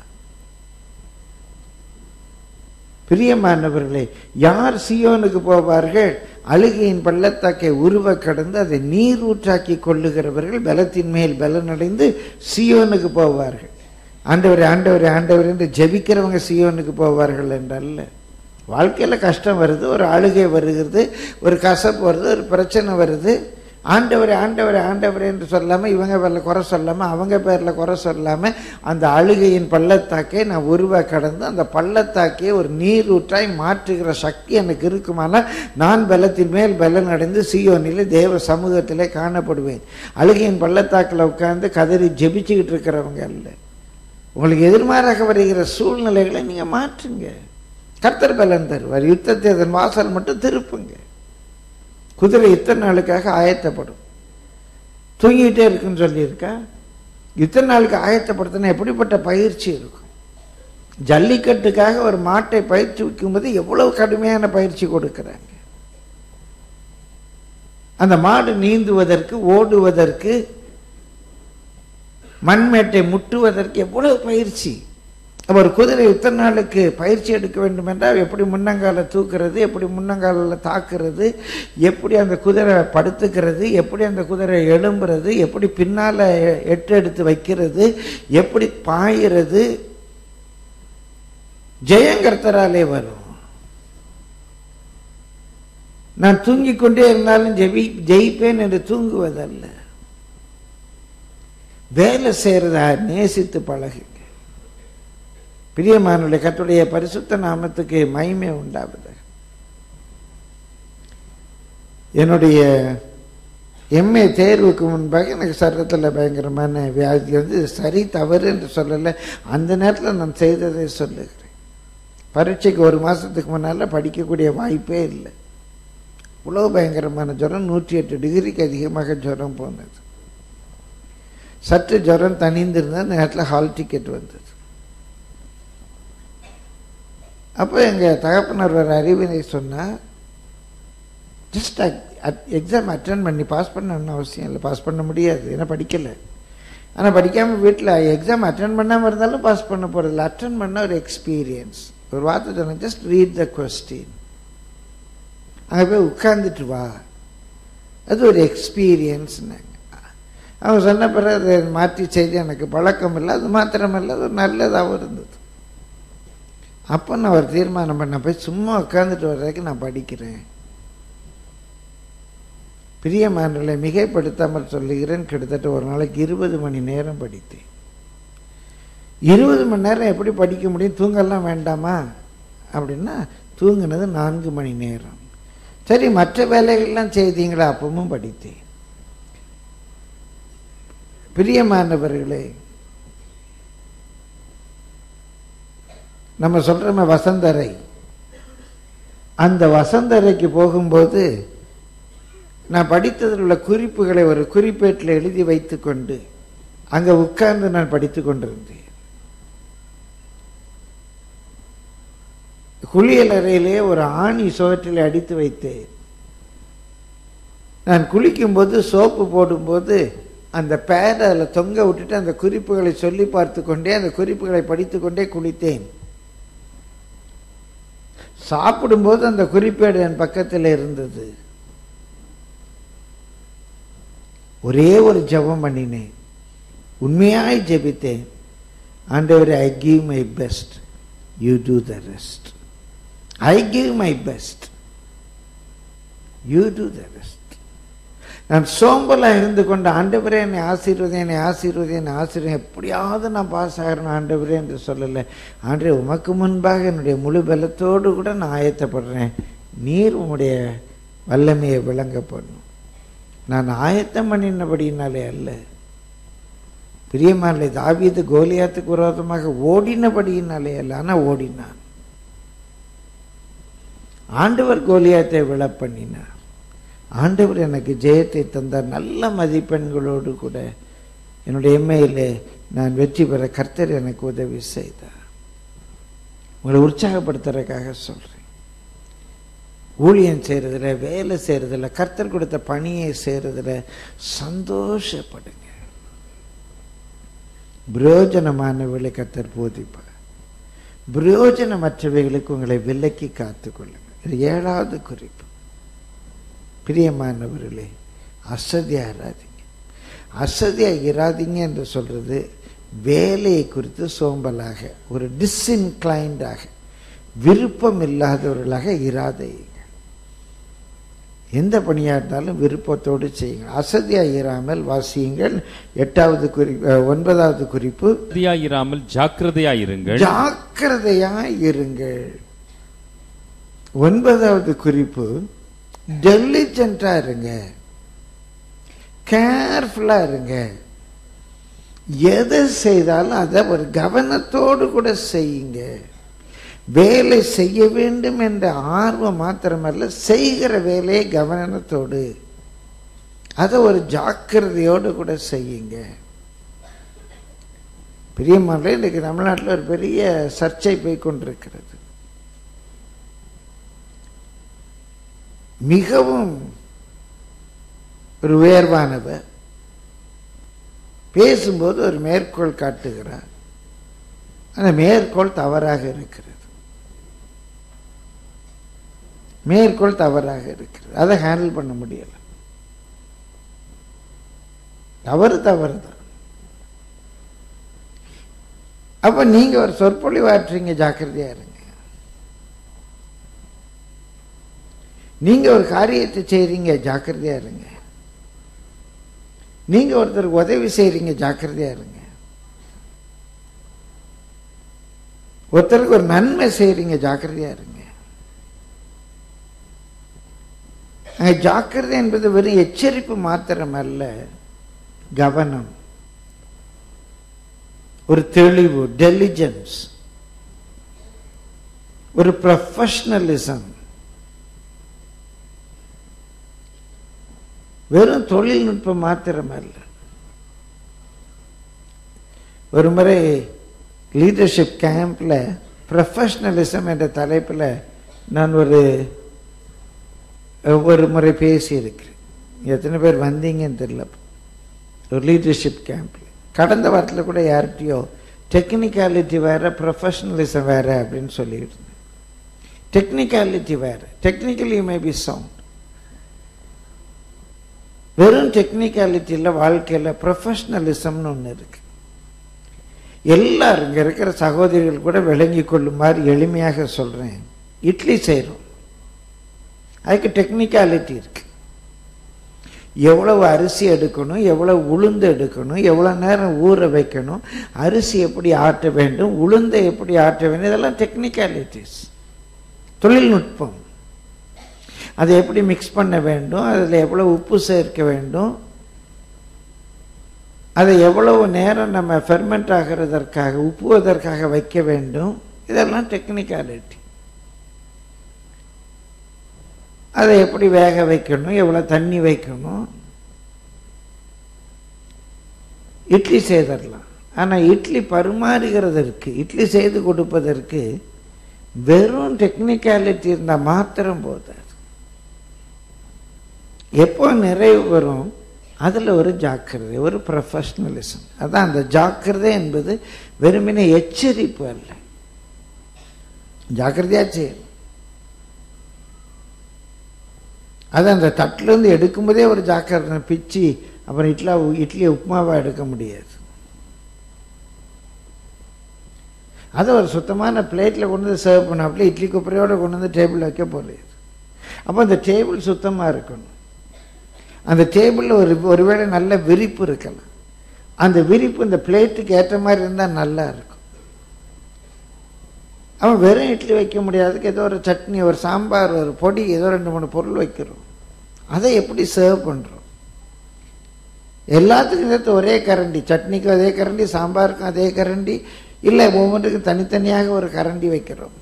பிரியமானவர்களே யார் சியோனுக்கு போவார்கள் அழுகையின் பள்ளத்தாக்கை உருவ கடந்து அதை நீரூற்றாக்கி கொள்ளுகிறவர்கள் பலத்தின் மேல் பலனடைந்து சியோனுக்கு போவார்கள் ஆண்டவரே ஆண்டவரே ஆண்டவர் என்று ஜெபிக்கிறவங்க சியோனுக்கு போவார்கள் என்றல்ல வாழ்க்கையில் கஷ்டம் வருது ஒரு அழுகை வருகிறது ஒரு கசப்பு வருது ஒரு பிரச்சனை வருது ஆண்டவரே ஆண்டவரே ஆண்டவரே என்று சொல்லாமல் இவங்க பேரில் குறை சொல்லாமல் அவங்க பேரில் குறை சொல்லாமல் அந்த அழுகையின் பள்ளத்தாக்கை நான் உருவ கடந்து அந்த பள்ளத்தாக்கை ஒரு நீரூற்றாய் மாற்றுகிற சக்தி எனக்கு இருக்குமானால் நான் பலத்தின் மேல் பலன் அடைந்து சியோனிலே தேவ சமூகத்திலே காணப்படுவேன் அழுகையின் பள்ளத்தாக்கில் உட்கார்ந்து கதறி ஜெபிச்சுக்கிட்டு இருக்கிறவங்க அல்ல உங்களுக்கு எதிர்மாறாக வருகிற சூழ்நிலைகளை நீங்கள் மாற்றுங்க கர்த்தர் பலன் தருவார் யுத்தத்தை அதன் வாசல் மட்டும் திருப்புங்க குதிரை இத்தனை நாளுக்காக ஆயத்தப்படும் தூங்கிக்கிட்டே இருக்குன்னு சொல்லியிருக்கா இத்தனை நாளுக்கு ஆயத்தப்படுத்தினா எப்படிப்பட்ட பயிற்சி இருக்கும் ஜல்லிக்கட்டுக்காக ஒரு மாட்டை பயிற்சி வைக்கும்போது எவ்வளவு கடுமையான பயிற்சி கொடுக்கிறாங்க அந்த மாடு நீந்துவதற்கு ஓடுவதற்கு மண்மேட்டை முட்டுவதற்கு எவ்வளவு பயிற்சி அப்ப ஒரு குதிரை இத்தனை நாளுக்கு பயிற்சி எடுக்க வேண்டும் என்றால் எப்படி முன்னங்கால தூக்குறது எப்படி முன்னங்காலில் தாக்குறது எப்படி அந்த குதிரை படுத்துக்கிறது எப்படி அந்த குதிரை எழும்புறது எப்படி பின்னால எட்டு எடுத்து வைக்கிறது எப்படி பாயிறது ஜெயங்கர்த்தராலே வரும் நான் தூங்கிக் கொண்டே இருந்தாலும் ஜெபி ஜெயிப்பேன் என்று தூங்குவதல்ல வேலை செய்யறதா நேசித்து பழகுங்க பிரியமானுடைய கத்துடைய பரிசுத்த நாமத்துக்கு மகிமை உண்டாவது என்னுடைய எம்ஏ தேர்வுக்கு முன்பாக எனக்கு சரத்தில் பயங்கரமான வியாதி வந்து சரி தவறு என்று சொல்லலை அந்த நேரத்தில் நான் செய்ததை சொல்லுகிறேன் பரீட்சைக்கு ஒரு மாதத்துக்கு முன்னால் படிக்கக்கூடிய வாய்ப்பே இல்லை இவ்வளோ பயங்கரமான ஜுரம் நூற்றி எட்டு டிகிரிக்கு அதிகமாக ஜுரம் போனது சற்று ஜுரம் தணிந்திருந்தால் அந்த நேரத்தில் ஹால் டிக்கெட் வந்தது அப்போ எங்கள் தகப்பனர் ஒரு அறிவினை சொன்னால் ஜஸ்ட் எக்ஸாம் அட்டன் பண்ணி பாஸ் பண்ணணும்னு அவசியம் இல்லை பாஸ் பண்ண முடியாது ஏன்னா படிக்கலை ஆனால் படிக்காமல் வீட்டில் எக்ஸாம் அட்டன் பண்ணாமல் இருந்தாலும் பாஸ் பண்ண போகிறதில்ல அட்டன் பண்ண ஒரு எக்ஸ்பீரியன்ஸ் ஒரு வார்த்தை சொன்னேன் ஜஸ்ட் ரீட் த கொஸ்டின் அங்கே போய் உட்கார்ந்துட்டு வா அது ஒரு எக்ஸ்பீரியன்ஸ்னாங்க அவங்க சொன்ன பிறகு அதை மாற்றி செய்து எனக்கு பழக்கம் இல்லை அது மாத்திரமில்லை அது நல்லதாகவும் இருந்தது அப்போ நான் ஒரு தீர்மானம் பண்ண போய் சும்மா உட்காந்துட்டு வர்றதுக்கு நான் படிக்கிறேன் பிரியமானலை மிகைப்படுத்தாமல் சொல்லுகிறேன் கிட்டத்தட்ட ஒரு நாளைக்கு இருபது மணி நேரம் படித்தேன் இருபது மணி நேரம் எப்படி படிக்க முடியும் தூங்கலாம் வேண்டாமா அப்படின்னா தூங்கினது நான்கு மணி நேரம் சரி மற்ற வேலைகள்லாம் செய்தீங்களா அப்பவும் படித்தேன் பிரியமானவர்களே நம்ம சொல்றோமே வசந்தரை அந்த வசந்தரைக்கு போகும்போது நான் படித்ததில் உள்ள குறிப்புகளை ஒரு குறிப்பேட்டில் எழுதி வைத்துக்கொண்டு அங்கே உட்கார்ந்து நான் படித்து கொண்டிருந்தேன் குளியல் அறையிலே ஒரு ஆணி சோற்றில் அடித்து வைத்தேன் நான் குளிக்கும்போது சோப்பு போடும்போது அந்த பேரை அதில் தொங்க விட்டுட்டு அந்த குறிப்புகளை சொல்லி பார்த்து கொண்டே அந்த குறிப்புகளை படித்து கொண்டே குளித்தேன் சாப்பிடும்போது அந்த குறிப்பேடு என் பக்கத்தில் இருந்தது ஒரே ஒரு ஜெபம் பண்ணினேன் உண்மையாய் ஜெபித்தேன் ஆண்டவர் I give my best you do the rest I give my best you do the rest நான் சோம்பலாக இருந்து கொண்டு ஆண்டவரே என்னை ஆசீர்வதி என்னை ஆசீர்வதி என்னை ஆசீர்வதி எப்படியாவது நான் பாஸ் ஆகிறேன் ஆண்டவரே என்று சொல்லலை ஆண்டே உமக்கு முன்பாக என்னுடைய முழு பலத்தோடு கூட நான் ஆயத்தப்படுறேன் நீர் உம்முடைய வல்லமையை விளங்க பண்ணும் நான் ஆயத்தம் பண்ணினபடினாலே அல்ல பிரியமானே தாவீது கோலியாத்துக்கு விரோதமாக ஓடினபடியினாலே அல்ல ஆனால் ஓடினான் ஆண்டவர் கோலியாத்தை விழ பண்ணினார் ஆண்டவர் எனக்கு ஜெயத்தை தந்தார் நல்ல மதிப்பெண்களோடு கூட என்னுடைய எம்மையிலே நான் வெற்றி பெற கர்த்தர் எனக்கு உதவி செய்தார் உங்களை உற்சாகப்படுத்துறதுக்காக சொல்றேன் ஊழியம் செய்யறதுல வேலை செய்யறதுல கர்த்தர் கொடுத்த பணியை செய்யறதுல சந்தோஷப்படுங்க பிரயோஜனமானவர்களை கர்த்தர் போதிப்பார் பிரயோஜனமற்றவைகளுக்கு உங்களை விலக்கி காத்துக்கொள்ளுங்க இது ஏழாவது குறிப்பு பிரியமானவர்களே அசதியா இராதீங்க அசதியா இராதீங்க என்று சொல்றது வேலையை குறித்து சோம்பலாக ஒரு டிஸ்இன்க்ளைண்டாக விருப்பம் இல்லாதவர்களாக இராதையுங்க எந்த பணியாக இருந்தாலும் விருப்பத்தோடு செய்யுங்க அசதியா இராமல் வாசியுங்கள் எட்டாவது குறி அஹ், ஒன்பதாவது குறிப்பு இராமல் ஜாக்கிரதையாயிருங்கள் ஜாக்கிரதையா இருங்கள் ஒன்பதாவது குறிப்பு டெலிஜென்டா இருங்க கேர்ஃபுல்லா இருங்க எதை செய்தாலும் அதை ஒரு கவனத்தோடு கூட செய்யுங்க வேலை செய்ய வேண்டும் என்ற ஆர்வம் மாத்திரமல்ல செய்கிற வேலையை கவனத்தோடு அதை ஒரு ஜாக்கிரதையோடு கூட செய்யுங்க பிரியமானே இன்றைக்கு தமிழ்நாட்டில் ஒரு பெரிய சர்ச்சை போய் கொண்டிருக்கிறது மிகவும் ஒரு உயர்வானவர் பேசும்போது ஒரு மேற்கோள் காட்டுகிறார் அந்த மேற்கோள் தவறாக இருக்கிறது மேற்கோள் தவறாக இருக்கிறது அதை ஹேண்டில் பண்ண முடியல தவறு தவறு தான் அப்ப நீங்க ஒரு சொற்பொழிவாற்றுறீங்க ஜாக்கிரதையா இருங்க நீங்க ஒரு காரியத்தை செய்றீங்க ஜாக்கிரதையா இருங்க நீங்க ஒருத்தருக்கு உதவி செய்றீங்க ஜாக்கிரதையா இருங்க ஒருத்தருக்கு ஒரு நன்மை செய்றீங்க ஜாக்கிரதையா இருங்க அங்க ஜாக்கிரதை என்பது வெறும் எச்சரிப்பு மாத்திரம் அல்ல கவனம் ஒரு தெளிவு டெலிஜென்ஸ் ஒரு ப்ரொஃபஷனலிசம் வெறும் தொழில்நுட்பம் மாத்திரம் அல்ல ஒரு முறை லீடர்ஷிப் கேம்ப்ல ப்ரொஃபஷனலிசம் என்ற தலைப்பில் நான் ஒரு ஒரு முறை பேசியிருக்கிறேன் எத்தனை பேர் வந்தீங்கன்னு தெரியல ஒரு லீடர்ஷிப் கேம்ப்ல கடந்த வாரத்தில் கூட யார்கிட்டயோ டெக்னிக்காலிட்டி வேற ப்ரொஃபஷனலிசம் வேற அப்படின்னு சொல்லிட்டு இருந்தேன் டெக்னிக்காலிட்டி வேற டெக்னிக்கலி மே பி சவுண்ட் வெறும் டெக்னிக்காலிட்டியில் வாழ்க்கையில் ப்ரொஃபஷனலிசம்னு ஒன்று இருக்கு எல்லாரும் இங்கே இருக்கிற சகோதரிகள் கூட விளங்கி கொள்ளுமாறு எளிமையாக சொல்கிறேன் இட்லி செய்கிறோம் அதுக்கு டெக்னிக்காலிட்டி இருக்கு எவ்வளவு அரிசி எடுக்கணும் எவ்வளவு உளுந்து எடுக்கணும் எவ்வளோ நேரம் ஊற வைக்கணும் அரிசி எப்படி ஆட்ட வேண்டும் உளுந்தை எப்படி ஆட்ட வேண்டும் இதெல்லாம் டெக்னிக்காலிட்டிஸ் தொழில்நுட்பம் அதை எப்படி மிக்ஸ் பண்ண வேண்டும் அதில் எவ்வளவு உப்பு சேர்க்க வேண்டும் அதை எவ்வளவு நேரம் நம்ம ஃபெர்மெண்ட் ஆகிறதற்காக உப்புவதற்காக வைக்க வேண்டும் இதெல்லாம் டெக்னிக்காலிட்டி அதை எப்படி வேக வைக்கணும் எவ்வளோ தண்ணி வைக்கணும் இட்லி செய்திடலாம் ஆனால் இட்லி பரிமாறுகிறதற்கு இட்லி செய்து கொடுப்பதற்கு வெறும் டெக்னிக்காலிட்டி இருந்தால் மாத்திரம் போதாது எப்போ நிறைவு வரும் அதில் ஒரு ஜாக்கிரதை ஒரு ப்ரொஃபஷ்னலிசம் அதான் அந்த ஜாக்கிரதை என்பது வெறுமனே எச்சரிப்பு அல்ல ஜாக்கிரதையா செய்யணும் அது அந்த தட்டிலேருந்து எடுக்கும்போதே ஒரு ஜாக்கிரதை பிச்சு அப்புறம் இட்லா இட்லி உப்புமாவா எடுக்க முடியாது அதை ஒரு சுத்தமான பிளேட்டில் கொண்டு வந்து சர்வ் பண்ணாப்புல இட்லி குப்பரையோடு கொண்டு வந்து டேபிளில் வைக்க போகிறது அப்போ அந்த டேபிள் சுத்தமாக இருக்கணும் அந்த டேபிளில் ஒரு ஒருவேளை நல்ல விரிப்பு இருக்கலாம் அந்த விரிப்பு இந்த பிளேட்டுக்கு ஏற்ற மாதிரி இருந்தால் நல்லா இருக்கும் அவன் வெறும் இட்லி வைக்க முடியாதுக்கு ஏதோ ஒரு சட்னி ஒரு சாம்பார் ஒரு பொடி ஏதோ ரெண்டு மூணு பொருள் வைக்கிறோம் அதை எப்படி சர்வ் பண்ணுறோம் எல்லாத்துக்கும் சேர்த்து ஒரே கரண்டி சட்னிக்கும் அதே கரண்டி சாம்பாருக்கும் அதே கரண்டி இல்லை ஒவ்வொன்றுக்கும் தனித்தனியாக ஒரு கரண்டி வைக்கிறோம்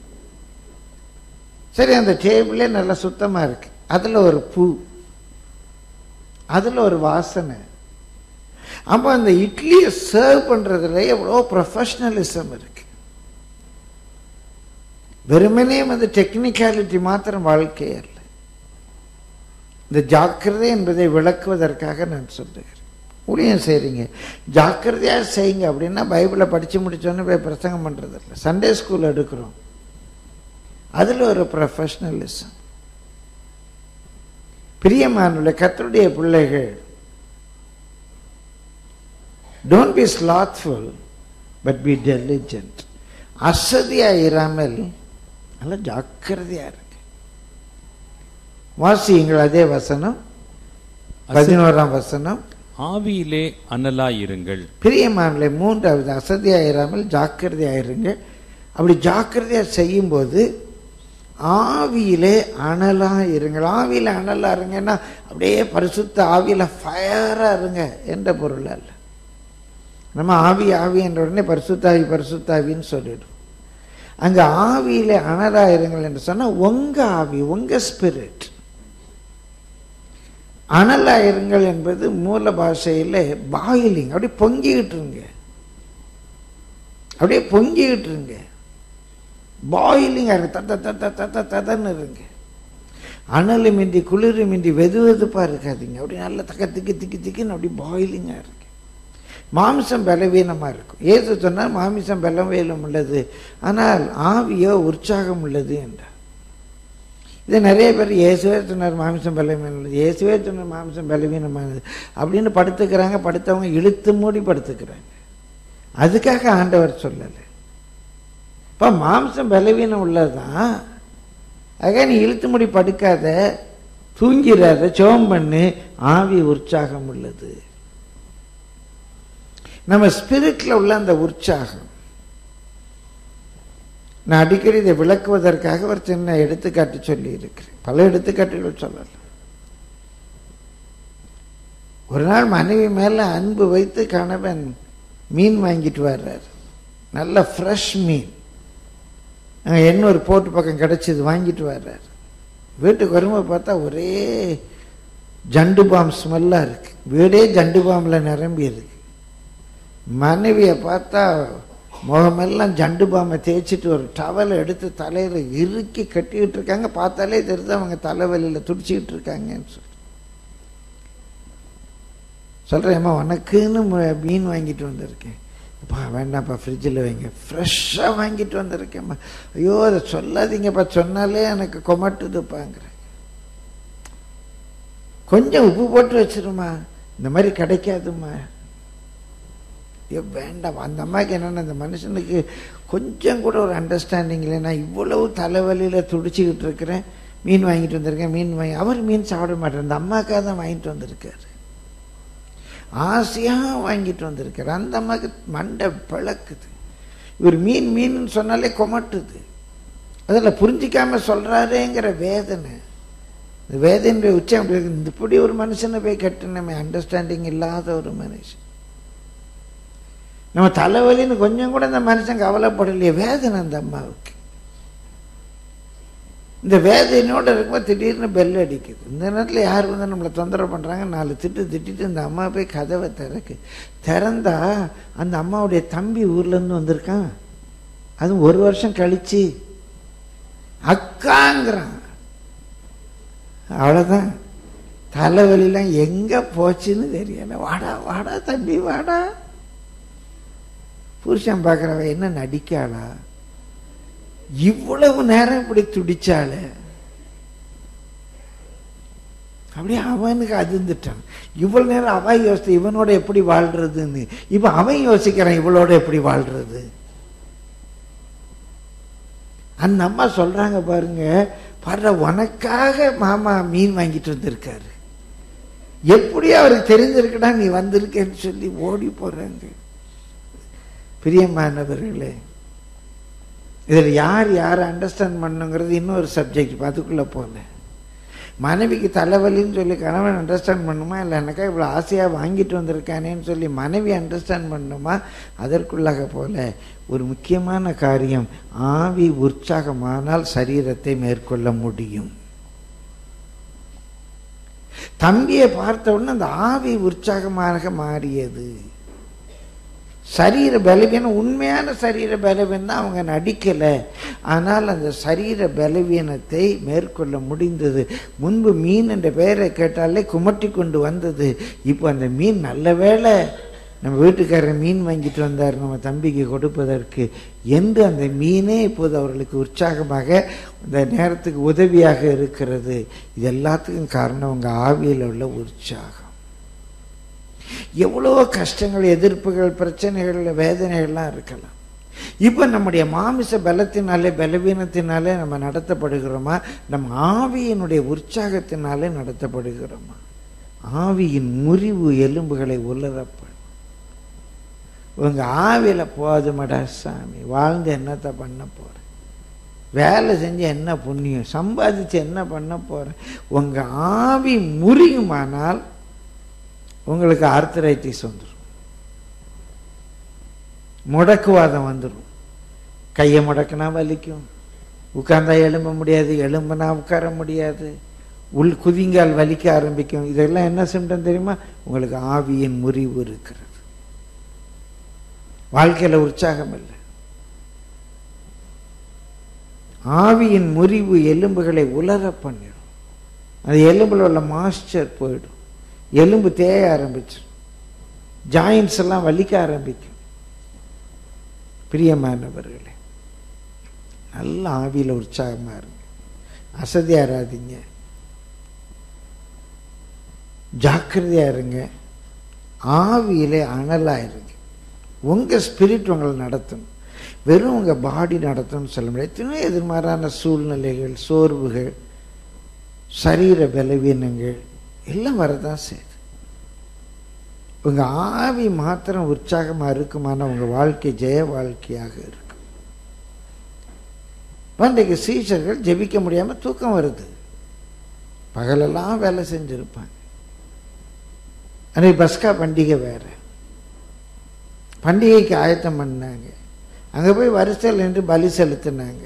சரி அந்த டேபிளே நல்லா சுத்தமாக இருக்கு அதில் ஒரு பூ அதில் ஒரு வாசனை அப்போ அந்த இட்லியை சர்வ் பண்ணுறதுல எவ்வளோ ப்ரொஃபஷ்னலிசம் இருக்கு வெறுமனே வந்து டெக்னிக்காலிட்டி மாத்திரம் வாழ்க்கை அல்ல இந்த ஜாக்கிரதை என்பதை விளக்குவதற்காக நான் சொல்லுகிறேன் ஊழியம் செய்கிறீங்க ஜாக்கிரதையாக செய்யுங்க அப்படின்னா பைபிளை படித்து முடிச்சோன்னு போய் பிரசங்கம் பண்ணுறது இல்லை சண்டே ஸ்கூல் எடுக்கிறோம் அதில் ஒரு ப்ரொஃபஷ்னலிசம் பிரியமானுள்ள கத்தருடைய பிள்ளைகள் don't be slothful but be diligent அசதியா இராமல் நல்ல ஜாக்கிரதையா இருக்கு வாசியுங்கள் அதே வசனம் பதினோராம் வசனம் ஆவியிலே அனலாயிருங்கள் பிரியமானலை மூன்றாவது அசதியா இராமல் ஜாக்கிரதையா இருங்க அப்படி ஜாக்கிரதையா செய்யும்போது ஆவியிலே அனலா இருங்கள் ஆவியில அனலா இருங்கன்னா அப்படியே பரிசுத்த ஆவியில ஃபயரா இருங்க என்ற பொருள் அல்ல நம்ம ஆவி ஆவி என்ற உடனே பரிசுத்தாவி பரிசுத்தாவின்னு சொல்லிடும் அங்க ஆவியிலே அனலா இருங்கள் என்று சொன்னா உங்க ஆவி உங்க ஸ்பிரிட் அனலா இருங்கள் என்பது மூல பாஷையில பாயிலிங் அப்படி பொங்கிக்கிட்டு இருங்க அப்படியே பொங்கிக்கிட்டு இருங்க பாயிலிங்காக இருக்கு தத்த தத்த தத்த தத்தன்னு இருங்க அனலுமின்றி குளிருமின்றி வெது வெதுப்பாக இருக்காதீங்க அப்படி நல்லா தக்க திக்கி திக்கி திக்கின்னு அப்படி பாயிலிங்காக இருக்கு மாமிசம் பலவீனமாக இருக்கும் ஏசு சொன்னால் மாமிசம் பலவீனம் உள்ளது ஆனால் ஆவியோ உற்சாகம் உள்ளது என்றார் இதை நிறைய பேர் இயேசுவே சொன்னார் மாமிசம் பலவீனம் உள்ளது இயேசுவே சொன்னார் மாமிசம் பலவீனமானது அப்படின்னு படுத்துக்கிறாங்க படுத்தவங்க இழுத்து மூடி படுத்துக்கிறாங்க அதுக்காக ஆண்டவர் சொல்லலை இப்போ மாம்சம் பலவீனம் உள்ளதுதான் ஆக நீ இழுத்து முடி படுக்காத தூங்கிறாத சோம் பண்ணு ஆவி உற்சாகம் உள்ளது நம்ம ஸ்பிரிட்ல உள்ள அந்த உற்சாகம் நான் அடிக்கடி இதை விளக்குவதற்காக ஒரு சின்ன எடுத்துக்காட்டு சொல்லி இருக்கிறேன் பல எடுத்துக்காட்டுகள் சொல்லலாம் ஒரு நாள் மனைவி மேல அன்பு வைத்து கணவன் மீன் வாங்கிட்டு வர்றார் நல்ல ஃப்ரெஷ் மீன் அங்கே என்ன ஒரு போட்டு பக்கம் கிடச்சிது வாங்கிட்டு வர்றார் வீட்டுக்கு வரும்போது பார்த்தா ஒரே ஜண்டு பாம் ஸ்மெல்லாக இருக்கு வீடே ஜண்டு பாம்பில் நிரம்பி இருக்கு மனைவியை பார்த்தா முகமெல்லாம் ஜண்டு பாம்பை தேய்ச்சிட்டு ஒரு டவலை எடுத்து தலையில் இறுக்கி கட்டிக்கிட்டு இருக்காங்க பார்த்தாலே தெரியுது அவங்க தலைவலியில் துடிச்சிக்கிட்டு இருக்காங்கன்னு சொல்லி சொல்கிறேம்மா உனக்குன்னு மு- மீன் வாங்கிட்டு வந்திருக்கேன் அப்பா வேண்டாம்ப்பா ஃப்ரிட்ஜில் வைங்க ஃப்ரெஷ்ஷாக வாங்கிட்டு வந்திருக்கேம்மா ஐயோ அதை சொல்லாதீங்கப்பா சொன்னாலே எனக்கு கொமட்டுதுப்பாங்கிறேன் கொஞ்சம் உப்பு போட்டு வச்சிருமா இந்த மாதிரி கிடைக்காதும்மா ஐயோ வேண்டாம் அந்த அம்மாவுக்கு என்னென்ன அந்த மனுஷனுக்கு கொஞ்சம் கூட ஒரு அண்டர்ஸ்டாண்டிங் இல்லை நான் இவ்வளவு தலைவலியில் துடிச்சிக்கிட்டு இருக்கிறேன் மீன் வாங்கிட்டு வந்திருக்கேன் மீன் வாங்கி அவர் மீன் சாப்பிட மாட்டார் அந்த அம்மாக்காக தான் வாங்கிட்டு வந்திருக்காரு ஆசையாக வாங்கிட்டு வந்திருக்காரு அந்த அம்மாவுக்கு மண்டை பிளக்குது இவர் மீன் மீன் சொன்னாலே கொமட்டுது அதில் புரிஞ்சிக்காம சொல்றாரேங்கிற வேதனை இந்த வேதனையுடைய உச்சம் அப்படி இருக்கு இந்த இப்படி ஒரு மனுஷனை போய் கட்டணுமே அண்டர்ஸ்டாண்டிங் இல்லாத ஒரு மனுஷன் நம்ம தலைவலின்னு கொஞ்சம் கூட இந்த மனுஷன் கவலைப்படலையே வேதனை அந்த அம்மாவுக்கு இந்த வேதனையோட இருக்கும்போது திடீர்னு பெல் அடிக்குது இந்த நேரத்தில் யார் வந்து நம்மளை தொந்தரவு பண்ணுறாங்க நாலு திட்டு திட்டிட்டு இந்த அம்மா போய் கதவை திறக்கு திறந்தா அந்த அம்மாவுடைய தம்பி ஊர்லேருந்து வந்திருக்கான் அதுவும் ஒரு வருஷம் கழிச்சு அக்காங்கிறான் அவ்வளோதான் தலைவலிலாம் எங்கே போச்சுன்னு தெரியல வாடா வாடா தம்பி வாடா புருஷன் பார்க்குறவ என்ன நடிக்காளா இவ்வளவு நேரம் இப்படி துடிச்சாள அப்படியே அவனுக்கு அதிர்ந்துட்டான் இவ்வளவு நேரம் அவன் யோசித்து இவனோட எப்படி வாழ்றதுன்னு இப்ப அவன் யோசிக்கிறான் இவளோட எப்படி வாழ்றது அந்த அம்மா சொல்றாங்க பாருங்க பாடுற உனக்காக மாமா மீன் வாங்கிட்டு வந்திருக்காரு எப்படி அவருக்கு தெரிஞ்சிருக்கடா நீ வந்திருக்கேன்னு சொல்லி ஓடி போறாங்க பிரியமானவர்களே இதில் யார் யாரை அண்டர்ஸ்டாண்ட் பண்ணுங்கிறது இன்னொரு சப்ஜெக்ட் அதுக்குள்ளே போகல மனைவிக்கு தலைவலின்னு சொல்லி கணவன் அண்டர்ஸ்டாண்ட் பண்ணுமா இல்லை எனக்கா இவ்வளோ ஆசையாக வாங்கிட்டு வந்திருக்கானேன்னு சொல்லி மனைவி அண்டர்ஸ்டாண்ட் பண்ணுமா அதற்குள்ளாக போல ஒரு முக்கியமான காரியம் ஆவி உற்சாகமானால் சரீரத்தை மேற்கொள்ள முடியும் தம்பியை பார்த்த உடனே அந்த ஆவி உற்சாகமாக மாறியது சரீர பலவீனம் உண்மையான சரீர பலவீனம் தான் அவங்க நடிக்கலை ஆனால் அந்த சரீர பலவீனத்தை மேற்கொள்ள முடிந்தது முன்பு மீன் என்ற பெயரை கேட்டாலே குமட்டி கொண்டு வந்தது இப்போ அந்த மீன் நல்ல வேளை நம்ம வீட்டுக்காரர் மீன் வாங்கிட்டு வந்தார் நம்ம தம்பிக்கு கொடுப்பதற்கு என்று அந்த மீனே இப்போது அவர்களுக்கு உற்சாகமாக இந்த நேரத்துக்கு உதவியாக இருக்கிறது இது எல்லாத்துக்கும் காரணம் உங்கள் ஆவியில் உள்ள உற்சாகம் எவ்வளோ கஷ்டங்கள் எதிர்ப்புகள் பிரச்சனைகள் வேதனைகள்லாம் இருக்கலாம் இப்போ நம்முடைய மாமிச பலத்தினாலே பலவீனத்தினாலே நம்ம நடத்தப்படுகிறோமா நம்ம ஆவியினுடைய உற்சாகத்தினாலே நடத்தப்படுகிறோமா ஆவியின் முறிவு எலும்புகளை உலரப்படும் உங்க ஆவியில போதுமடா சாமி வாழ்ந்து என்னத்தை பண்ண போறேன் வேலை செஞ்சு என்ன புண்ணியம் சம்பாதிச்சு என்ன பண்ண போறேன் உங்க ஆவி முறியுமானால் உங்களுக்கு ஆர்த்தரைட்டிஸ் வந்துடும் முடக்குவாதம் வந்துடும் கையை முடக்கினா வலிக்கும் உட்கார்ந்தா எழும்ப முடியாது எழும்புனா உட்கார முடியாது உள் குதிங்கால் வலிக்க ஆரம்பிக்கும் இதெல்லாம் என்ன சிம்டம் தெரியுமா உங்களுக்கு ஆவியின் முறிவு இருக்கிறது வாழ்க்கையில உற்சாகம் இல்லை ஆவியின் முறிவு எலும்புகளை உலர பண்ணிடும் அது எலும்புல உள்ள மாஸ்டர் போயிடும் எலும்பு தேய ஆரம்பிச்சிடும் ஜாயின்ஸ் எல்லாம் வலிக்க ஆரம்பிக்கும் பிரியமானவர்களே நல்ல ஆவியில உற்சாகமா இருங்க அசதியாராதீங்க ஜாக்கிரதையா இருங்க ஆவியிலே அனலா இருங்க உங்க ஸ்பிரிட் உங்களை நடத்தணும் வெறும் உங்க பாடி நடத்தணும்னு சொல்ல முடியாது எத்தனையோ எதிர்மாறான சூழ்நிலைகள் சோர்வுகள் சரீர பலவீனங்கள் எல்லாம் வரதான் செய்யுது உங்க ஆவி மாத்திரம் உற்சாகமா இருக்குமான உங்க வாழ்க்கை ஜெய வாழ்க்கையாக இருக்கும் இன்றைக்கு சீஷர்கள் ஜெபிக்க முடியாம தூக்கம் வருது பகலெல்லாம் வேலை செஞ்சிருப்பாங்க அன்னைக்கு பஸ்கா பண்டிகை வேற பண்டிகைக்கு ஆயத்தம் பண்ணாங்க அங்கே போய் வரிசையில் நின்று பலி செலுத்தினாங்க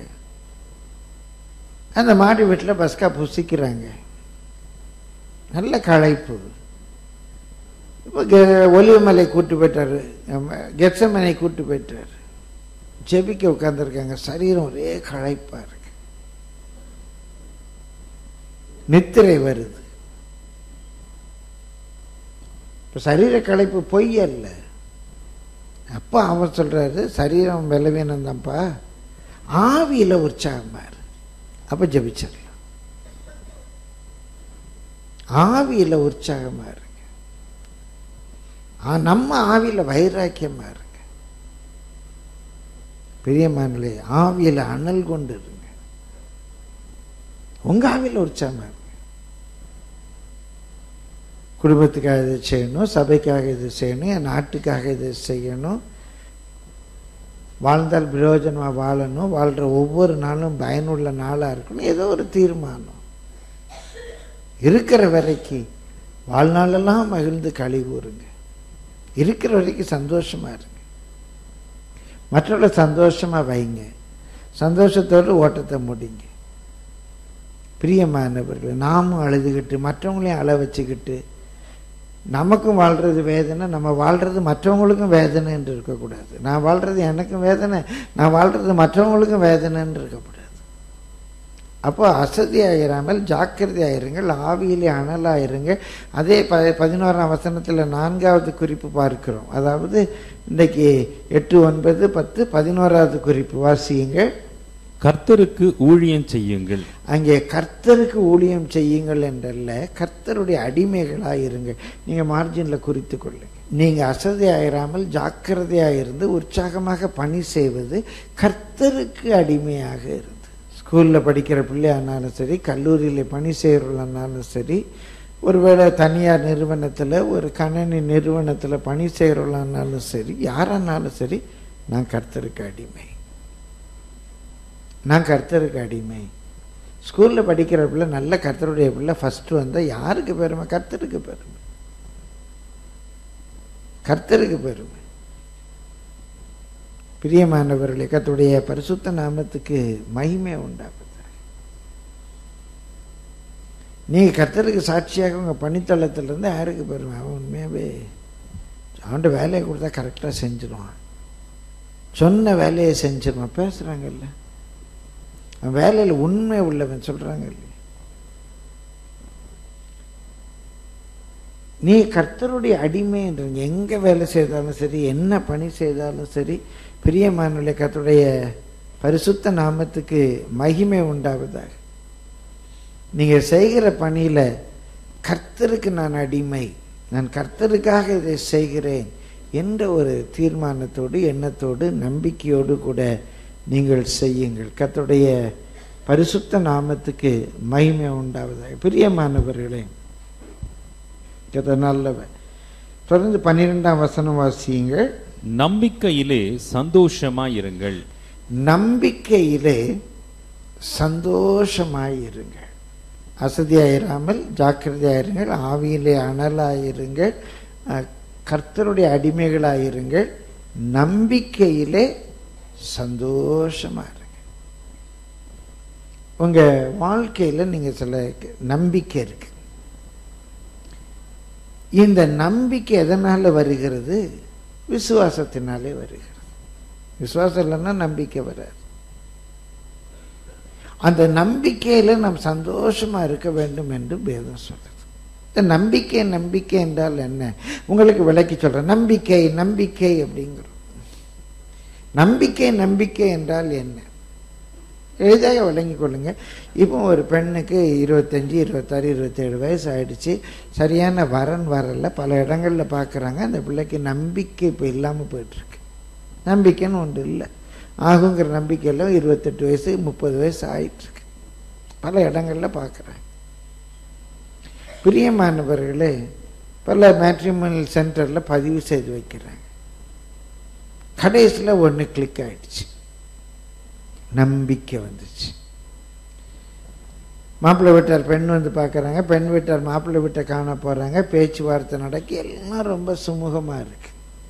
அந்த மாடி வீட்டில் பஸ்கா புசிக்கிறாங்க நல்ல களைப்பு இப்போ ஒலிவமலை கூட்டு போயிட்டாரு கெட்சமனை கூட்டு போயிட்டாரு ஜெபிக்க உட்காந்துருக்காங்க சரீரம் ஒரே களைப்பா இருக்கு நித்திரை வருது இப்போ சரீர களைப்பு பொய் அல்ல அப்போ அவன் சொல்றாரு சரீரம் பலவீனம் தான்ப்பா ஆவியில உற்சாகமா இரு அப்ப ஜபிச்சிடலாம் ஆவியில உற்சாகமா இருங்க ஆ, நம்ம ஆவியில வைராக்கியமா இருங்க பிரியமானே ஆவியில அனல் கொண்டு இருங்க உங்க ஆவியில உற்சாகமா இருங்க குடும்பத்துக்காக இது செய்யணும் சபைக்காக இது செய்யணும் என் நாட்டுக்காக இது செய்யணும் வாழ்ந்தால் பிரயோஜனமா வாழணும் வாழ்ற ஒவ்வொரு நாளும் பயனுள்ள நாளா இருக்கணும் ஏதோ ஒரு தீர்மானம் இருக்கிற வரைக்கும் வாழ்நாளெல்லாம் மகிழ்ந்து களி கூறுங்க இருக்கிற வரைக்கும் சந்தோஷமா இருங்க மற்றவர்களை சந்தோஷமா வைங்க சந்தோஷத்தோடு ஓட்டத்தை முடிங்க பிரியமானவர்கள் நாமும் அழுதுகிட்டு மற்றவங்களையும் அழ வச்சுக்கிட்டு நமக்கும் வாழ்றது வேதனை நம்ம வாழ்றது மற்றவங்களுக்கும் வேதனை என்று இருக்கக்கூடாது நான் வாழ்றது எனக்கும் வேதனை நான் வாழ்றது மற்றவங்களுக்கும் வேதனைன்னு இருக்கக்கூடாது அப்போ அசதியாயிராமல் ஜாக்கிரதையாயிருங்கள் ஆவியிலே அனலாயிருங்க அதே ப பதினோராம் வசனத்தில் நான்காவது குறிப்பு பார்க்கிறோம் அதாவது இன்றைக்கு எட்டு ஒன்பது பத்து பதினோராவது குறிப்பு வாசியுங்கள் கர்த்தருக்கு ஊழியம் செய்யுங்கள் அங்கே கர்த்தருக்கு ஊழியம் செய்யுங்கள் என்றல்ல கர்த்தருடைய அடிமைகளாக இருங்கள் நீங்கள் மார்ஜினில் குறித்து கொள்ளுங்க நீங்கள் அசதியாயிராமல் ஜாக்கிரதையாக இருந்து உற்சாகமாக பணி செய்வது கர்த்தருக்கு அடிமையாக இருந்து ஸ்கூலில் படிக்கிற பிள்ளையானாலும் சரி கல்லூரியில் பணி செய்கிறவங்களானாலும் சரி ஒருவேளை தனியார் நிறுவனத்தில் ஒரு கணனி நிறுவனத்தில் பணி செய்கிறவங்களானாலும் சரி யாரானாலும் சரி நான் கர்த்தருக்கு அடிமை நான் கர்த்தருக்கு அடிமை ஸ்கூலில் படிக்கிற பிள்ளை நல்ல கர்த்தருடைய பிள்ளை ஃபஸ்ட்டு வந்தால் யாருக்கு பெருமை கர்த்தருக்கு பெருமை கர்த்தருக்கு பெருமை பிரியமானவர்களே கர்த்தருடைய பரிசுத்த நாமத்துக்கு மகிமை உண்டாகுது நீங்கள் கர்த்தருக்கு சாட்சியாக உங்கள் பணித்தளத்திலிருந்து யாருக்கு பெருமை அவன் உண்மையாகவே அவன்கிட்ட வேலையை கொடுத்தா கரெக்டாக செஞ்சிருவான் சொன்ன வேலையை செஞ்சிருவான் பேசுகிறாங்கல்ல அவன் வேலையில் உண்மை உள்ளவன் சொல்றாங்க இல்லையா நீ கர்த்தருடைய அடிமை என்று எங்க வேலை செய்தாலும் சரி என்ன பணி செய்தாலும் சரி பிரியமானுடைய கர்த்தருடைய பரிசுத்த நாமத்துக்கு மகிமை உண்டாவதாக நீங்க செய்கிற பணியில கர்த்தருக்கு நான் அடிமை நான் கர்த்தருக்காக இதை செய்கிறேன் என்ற ஒரு தீர்மானத்தோடு எண்ணத்தோடு நம்பிக்கையோடு கூட நீங்கள் செய்யுங்கள் கர்த்தருடைய பரிசுத்த நாமத்துக்கு மகிமை உண்டாவதாக பிரியமானவர்களே கர்த்தர் நல்லவர் தொடர்ந்து பன்னிரெண்டாம் வசனம் வாசியுங்கள் நம்பிக்கையிலே சந்தோஷமாயிருங்கள் நம்பிக்கையிலே சந்தோஷமாயிருங்கள் அசதியாயிராமல் ஜாக்கிரதையாயிருங்கள் ஆவியிலே அனலாயிருங்கள் அஹ், கர்த்தருடைய அடிமைகளாயிருங்கள் நம்பிக்கையிலே சந்தோஷமா இருங்க உங்க வாழ்க்கையில நீங்க சில நம்பிக்கை இருக்கு இந்த நம்பிக்கை எதனால வருகிறது விசுவாசத்தினாலே வருகிறது விசுவாசம் இல்லைன்னா நம்பிக்கை வராது அந்த நம்பிக்கையில நாம் சந்தோஷமா இருக்க வேண்டும் என்று வேதம் சொல்றது இந்த நம்பிக்கை நம்பிக்கை என்றால் என்ன உங்களுக்கு விளக்கி சொல்றேன் நம்பிக்கை நம்பிக்கை அப்படிங்கிறோம் நம்பிக்கை நம்பிக்கை என்றால் என்ன எளிதாக விளங்கிக் கொள்ளுங்க இப்போ ஒரு பெண்ணுக்கு இருபத்தஞ்சி இருபத்தாறு இருபத்தேழு வயசு ஆயிடுச்சு சரியான வரன் வரல பல இடங்களில் பார்க்குறாங்க அந்த பிள்ளைக்கு நம்பிக்கை இப்போ இல்லாமல் போயிட்டுருக்கு நம்பிக்கைன்னு ஒன்று இல்லை ஆகுங்கிற நம்பிக்கையில் இருபத்தெட்டு வயசு முப்பது வயசு ஆயிட்டுருக்கு பல இடங்களில் பார்க்குறேன் பிரியமானவர்களே பல மேட்ரிமோனியல் சென்டரில் பதிவு செய்து வைக்கிறாங்க கடைசியில் ஒன்று கிளிக் ஆயிடுச்சு நம்பிக்கை வந்துச்சு மாப்பிள்ளை வீட்டார் பெண் வந்து பார்க்குறாங்க பெண் வீட்டார் மாப்பிள்ளை வீட்டை காண போகிறாங்க பேச்சுவார்த்தை நடக்க எல்லாம் ரொம்ப சுமூகமாக இருக்கு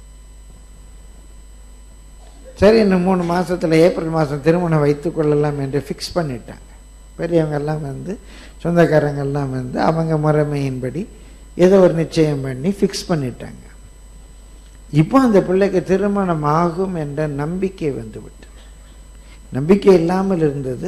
சரி இன்னும் மூணு மாசத்துல ஏப்ரல் மாதம் திருமணம் வைத்துக் கொள்ளலாம் என்று ஃபிக்ஸ் பண்ணிட்டாங்க பெரியவங்க எல்லாம் வந்து சொந்தக்காரங்க எல்லாம் வந்து அவங்க முறைமையின்படி ஏதோ ஒரு நிச்சயம் பண்ணி ஃபிக்ஸ் பண்ணிட்டாங்க இப்போ அந்த பிள்ளைக்கு திருமணம் ஆகும் என்ற நம்பிக்கை வந்து விட்டு நம்பிக்கை இல்லாமல் இருந்தது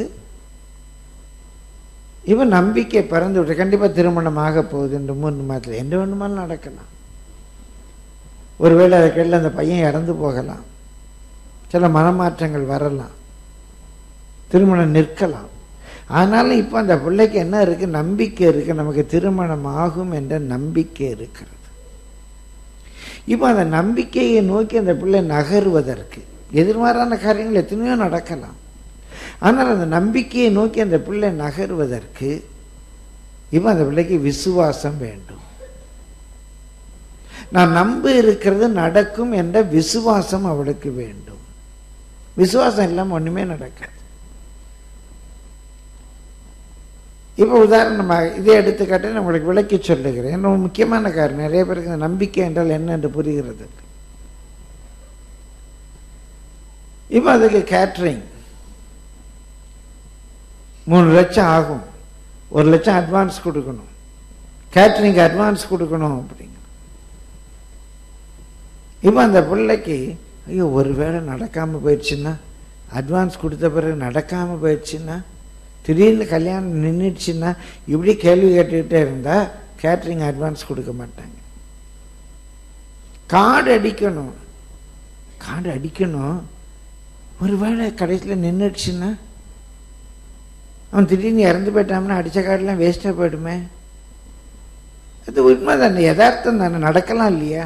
இவன் நம்பிக்கை பறந்து விட்டு கண்டிப்பா திருமணம் ஆக போகுது என்று மூணு மாதத்தில் எந்த வேண்டுமானாலும் நடக்கலாம் ஒருவேளை அதுக்கெல்லாம் அந்த பையன் இறந்து போகலாம் சில மனமாற்றங்கள் வரலாம் திருமணம் நிற்கலாம் ஆனாலும் இப்போ அந்த பிள்ளைக்கு என்ன இருக்கு நம்பிக்கை இருக்கு நமக்கு திருமணம் ஆகும் என்ற நம்பிக்கை இருக்கிறது இப்போ அந்த நம்பிக்கையை நோக்கி அந்த பிள்ளை நகருவதற்கு எதிர்மாறான காரியங்கள் எத்தனையோ நடக்கலாம் ஆனால் அந்த நம்பிக்கையை நோக்கி அந்த பிள்ளை நகருவதற்கு இப்போ அந்த பிள்ளைக்கு விசுவாசம் வேண்டும் நான் நம்ப இருக்கிறது நடக்கும் என்ற விசுவாசம் அவளுக்கு வேண்டும் விசுவாசம் இல்லாமல் ஒண்ணுமே நடக்காது இப்போ உதாரணமாக இதே எடுத்துக்காட்டு நான் உங்களுக்கு விளக்கி சொல்லுகிறேன் ரொம்ப முக்கியமான காரணம் நிறைய பேருக்கு இந்த நம்பிக்கை என்றால் என்ன என்று புரிகிறது இப்போ அதுக்கு கேட்ரிங் மூணு லட்சம் ஆகும் ஒரு லட்சம் அட்வான்ஸ் கொடுக்கணும் கேட்ரிங் அட்வான்ஸ் கொடுக்கணும் அப்படிங்க இப்போ அந்த பிள்ளைக்கு ஐயோ ஒருவேளை நடக்காமல் போயிடுச்சுன்னா அட்வான்ஸ் கொடுத்த பிறகு நடக்காமல் போயிடுச்சுன்னா திடீர்னு கல்யாணம் நின்றுடுச்சுன்னா இப்படி கேள்வி கேட்டுக்கிட்டே இருந்தால் கேட்ரிங் அட்வான்ஸ் கொடுக்க மாட்டாங்க கார்டு அடிக்கணும் கார்டு அடிக்கணும் ஒருவேளை கடைசியில் நின்றுடுச்சுன்னா அவன் திடீர்னு இறந்து போயிட்டான்னா அடித்த கார்டெலாம் வேஸ்ட்டாக போயிடுமே அது உண்மை தானே யதார்த்தம் தானே நடக்கலாம் இல்லையா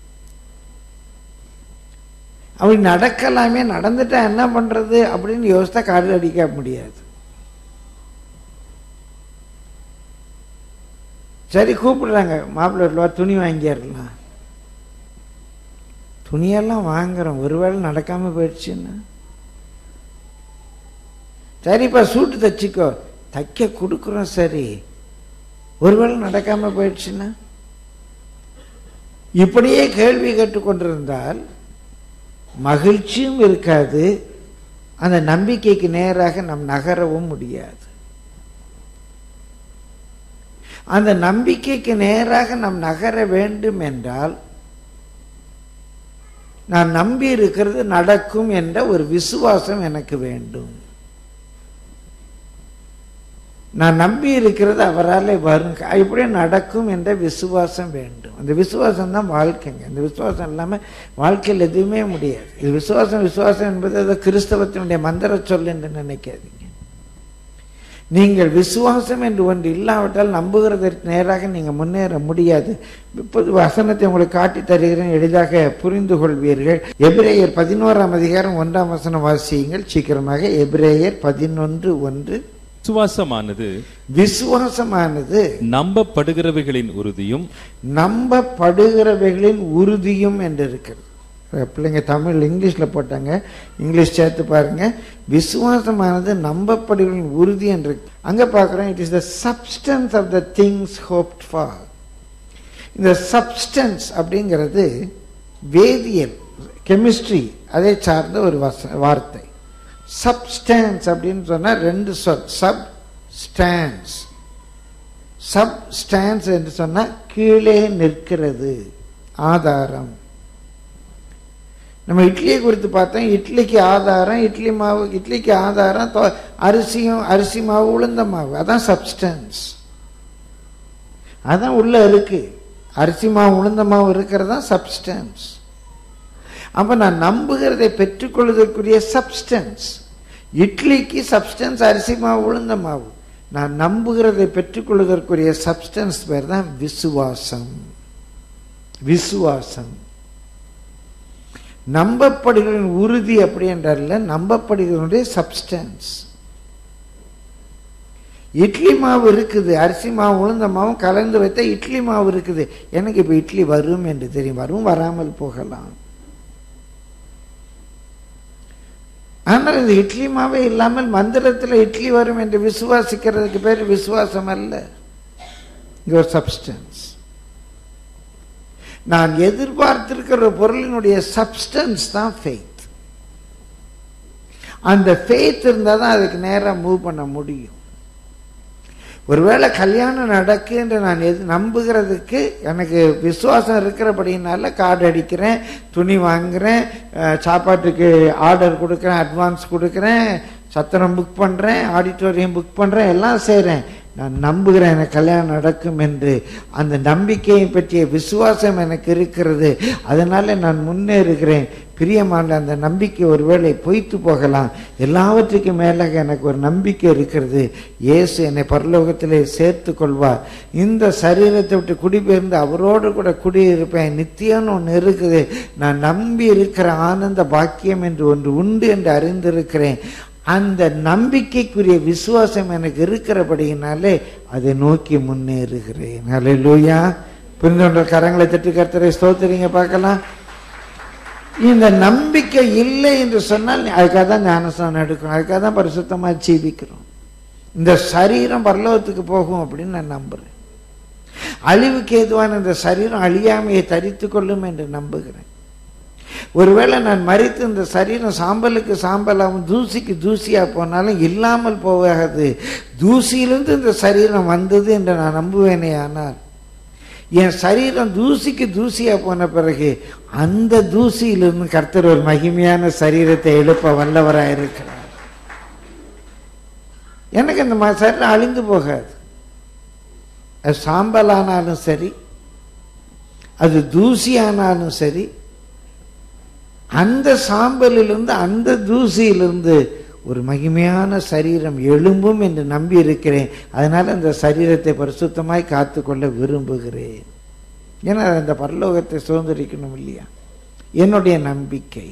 அப்படி நடக்கலாமே நடந்துட்டா என்ன பண்றது அப்படின்னு யோசித்தா கார்டு அடிக்க முடியாது சரி கூப்பிடுறாங்க மாப்பிள்ளை வீட்டில் வா, துணி வாங்கிடலாம் துணியெல்லாம் வாங்குறோம் ஒருவேளை நடக்காம போயிடுச்சுன்னா சரிப்பா சூட்டு தச்சுக்கோ தைக்க கொடுக்குறோம் சரி ஒருவேளை நடக்காம போயிடுச்சுன்னா இப்படியே கேள்வி கேட்டுக்கொண்டிருந்தால் மகிழ்ச்சியும் இருக்காது அந்த நம்பிக்கைக்கு நேராக நாம் நகரவும் முடியாது அந்த நம்பிக்கைக்கு நேராக நாம் நகர வேண்டும் என்றால் நான் நம்பி இருக்கிறது நடக்கும் என்ற ஒரு விசுவாசம் எனக்கு வேண்டும் நான் நம்பி இருக்கிறது அவரால் வரும் இப்படியே நடக்கும் என்ற விசுவாசம் வேண்டும் அந்த விசுவாசம் தான் வாழ்க்கைங்க இந்த விசுவாசம் இல்லாமல் வாழ்க்கையில் எதுவுமே முடியாது இது விசுவாசம் விசுவாசம் என்பது அது கிறிஸ்தவத்தினுடைய மந்திர சொல் என்று நினைக்காதீங்க நீங்கள் விசுவாசம் என்று ஒன்று இல்லாவிட்டால் நம்புகிறதற்கு நேராக நீங்கள் முன்னேற முடியாது இப்போது வசனத்தை உங்களுக்கு காட்டி தருகிறேன் எளிதாக புரிந்து கொள்வீர்கள் எபிரேயர் பதினோராம் அதிகாரம் ஒன்றாம் வசனம் வாசியுங்கள் சீக்கிரமாக எபிரேயர் பதினொன்று ஒன்று விசுவாசமானது விசுவாசமானது நம்பப்படுகிறவைகளின் உறுதியும் நம்பப்படுகிறவைகளின் உறுதியும் என்று இருக்கிறது பிள்ளைங்க தமிழ் இங்கிலீஷில் போட்டாங்க இங்கிலீஷ் சேர்த்து பாருங்க விசுவாசமானது நம்பப்படுகிறவர்களின் உறுதி என்று அங்கே பார்க்குறோம் it is the substance of the things hoped for இந்த சப்ஸ்டன்ஸ் அப்படிங்கிறது வேதியியல் கெமிஸ்ட்ரி அதை சார்ந்த ஒரு வச வார்த்தை சப்ஸ்டான்ஸ் அப்படின்னு சொன்னால் ரெண்டு சொல் சப் ஸ்டான்ஸ் சப் ஸ்டான்ஸ் என்று சொன்னால் கீழே நிற்கிறது ஆதாரம் நம்ம இட்லியை குறித்து பார்த்தோம் இட்லிக்கு ஆதாரம் இட்லி மாவு இட்லிக்கு ஆதாரம் தொ- அரிசியும் அரிசி மாவு உளுந்த மாவு அதான் சப்ஸ்டன்ஸ் அதான் உள்ள இருக்கு அரிசி மாவு உளுந்த மாவு இருக்கிறது தான் சப்ஸ்டன்ஸ் அப்ப நான் நம்புகிறதை பெற்றுக்கொள்வதற்குரிய சப்ஸ்டன்ஸ் இட்லிக்கு சப்ஸ்டன்ஸ் அரிசி மாவு உளுந்த மாவு நான் நம்புகிறதை பெற்றுக்கொள்வதற்குரிய சப்ஸ்டன்ஸ் பேர் தான் விசுவாசம் விசுவாசம் நம்பப்படுகளின் உறுதி அப்படி என்றல்ல நம்பப்படுகளுடைய சப்ஸ்டன்ஸ் இட்லி மாவு இருக்குது அரிசி மாவு உளுந்த மாவும் கலந்து வைத்த இட்லி மாவு இருக்குது எனக்கு இப்ப இட்லி வரும் என்று தெரியும் வரும் வராமல் போகலாம் ஆனால் இந்த இட்லி மாவே இல்லாமல் மந்திரத்தில் இட்லி வரும் என்று விசுவாசிக்கிறதுக்கு பேர் விசுவாசம் அல்ல இங்க ஒரு சப்ஸ்டன்ஸ் நான் எதிர்பார்த்திருக்கிற ஒரு பொருளினுடைய சப்ஸ்டன்ஸ் தான் ஃபெய்த் அந்த ஃபெய்த் இருந்தால் தான் அதுக்கு நேரா மூவ் பண்ண முடியும் ஒருவேளை கல்யாணம் நடக்கு என்று நான் எது நம்புகிறதுக்கு எனக்கு விசுவாசம் இருக்கிறபடினால கார்டு அடிக்கிறேன் துணி வாங்குறேன் அஹ், சாப்பாட்டுக்கு ஆர்டர் கொடுக்குறேன் அட்வான்ஸ் கொடுக்குறேன் சத்திரம் புக் பண்ணுறேன் ஆடிட்டோரியம் புக் பண்ணுறேன் எல்லாம் செய்கிறேன் நான் நம்புகிறேன் எனக்கு கல்யாணம் நடக்கும் என்று அந்த நம்பிக்கையை பற்றிய விசுவாசம் எனக்கு இருக்கிறது அதனால நான் முன்னேறுகிறேன் பிரியமான அந்த நம்பிக்கை ஒருவேளை பொய்த்து போகலாம் எல்லாவற்றுக்கும் மேலாக எனக்கு ஒரு நம்பிக்கை இருக்கிறது இயேசு என்னை பரலோகத்திலே சேர்த்து கொள்வார் இந்த சரீரத்தை விட்டு குடிபெயர்ந்து அவரோடு கூட குடியிருப்பேன் நித்தியம்னு ஒன்று இருக்குது நான் நம்பி இருக்கிற ஆனந்த பாக்கியம் என்று ஒன்று உண்டு என்று அறிந்திருக்கிறேன் அந்த நம்பிக்கைக்குரிய விசுவாசம் எனக்கு இருக்கிறபடியினாலே அதை நோக்கி முன்னேறுகிறேன் ஹalleluya புரிந்துகொண்ட கரங்களை தட்டி கர்த்தரை ஸ்தோத்திரிங்க பார்க்கலாம் இந்த நம்பிக்கை இல்லை என்று சொன்னால் அதுக்காக தான் ஞானஸ்தானம் எடுக்கணும் அதுக்காக தான் பரிசுத்தமாக ஜீவிக்கிறோம் இந்த சரீரம் பரலோகத்துக்கு போகும் அப்படின்னு நான் நம்புறேன் அழிவுக்கு ஏதுவான இந்த சரீரம் அழியாமையை தரித்து கொள்ளும் என்று நம்புகிறேன் ஒருவேளை நான் மறித்து இந்த சரீரம் சாம்பலுக்கு சாம்பலாகவும் தூசிக்கு தூசியா போனாலும் இல்லாமல் போகாது தூசியிலிருந்து இந்த சரீரம் வந்தது என்று நான் நம்புவேனே ஆனால் என் சரீரம் தூசிக்கு தூசியா போன பிறகு அந்த தூசியிலிருந்து கர்த்தர் ஒரு மகிமையான சரீரத்தை எழுப்ப வல்லவராயிருக்கிறார் எனக்கு இந்த ம- சரீரம் அழிந்து போகாது அது சாம்பலானாலும் சரி அது தூசியானாலும் சரி அந்த சாம்பலிலிருந்து அந்த தூசியிலிருந்து ஒரு மகிமையான சரீரம் எழும்பும் என்று நம்பி இருக்கிறேன் அதனால அந்த சரீரத்தை பரிசுத்தமாய் காத்துக்கொள்ள விரும்புகிறேன் ஏன்னா அந்த பரலோகத்தை சுதந்திரிக்கணும் இல்லையா என்னுடைய நம்பிக்கை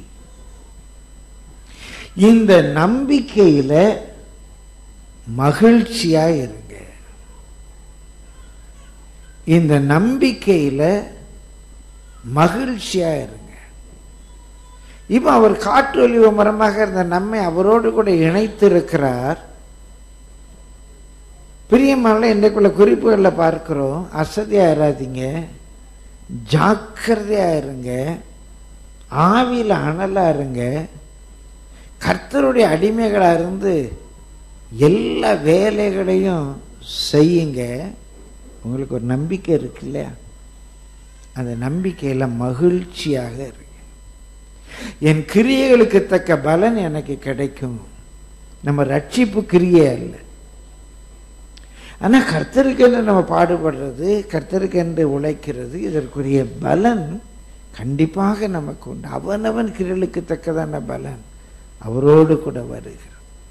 இந்த நம்பிக்கையில மகிழ்ச்சியா இருங்க இந்த நம்பிக்கையில மகிழ்ச்சியா இருங்க இப்ப அவர் காற்று ஒலிவ மரமாக இருந்த நம்மை அவரோடு கூட இணைத்திருக்கிறார் பிரியமான இன்றைக்குள்ள குறிப்புகளில் பார்க்கிறோம் அசதியா இராதீங்க ஜாக்கிரதையா இருங்க ஆவியில அனலா இருங்க கர்த்தருடைய அடிமைகளா இருந்து எல்லா வேலைகளையும் செய்யுங்க உங்களுக்கு ஒரு நம்பிக்கை இருக்கு இல்லையா அந்த நம்பிக்கையில மகிழ்ச்சியாக இருக்கு என் கிரியைகளுக்கு தக்க பலன் எனக்கு கிடைக்கும் நம்ம ரட்சிப்பு கிரியை அல்ல ஆனா கர்த்தருக்கு என்று நம்ம பாடுபடுறது கர்த்தருக்கு என்று உழைக்கிறது இதற்குரிய பலன் கண்டிப்பாக நமக்கு உண்டு அவனவன் கிரியலுக்கு தக்கதான பலன் அவரோடு கூட வருகிறது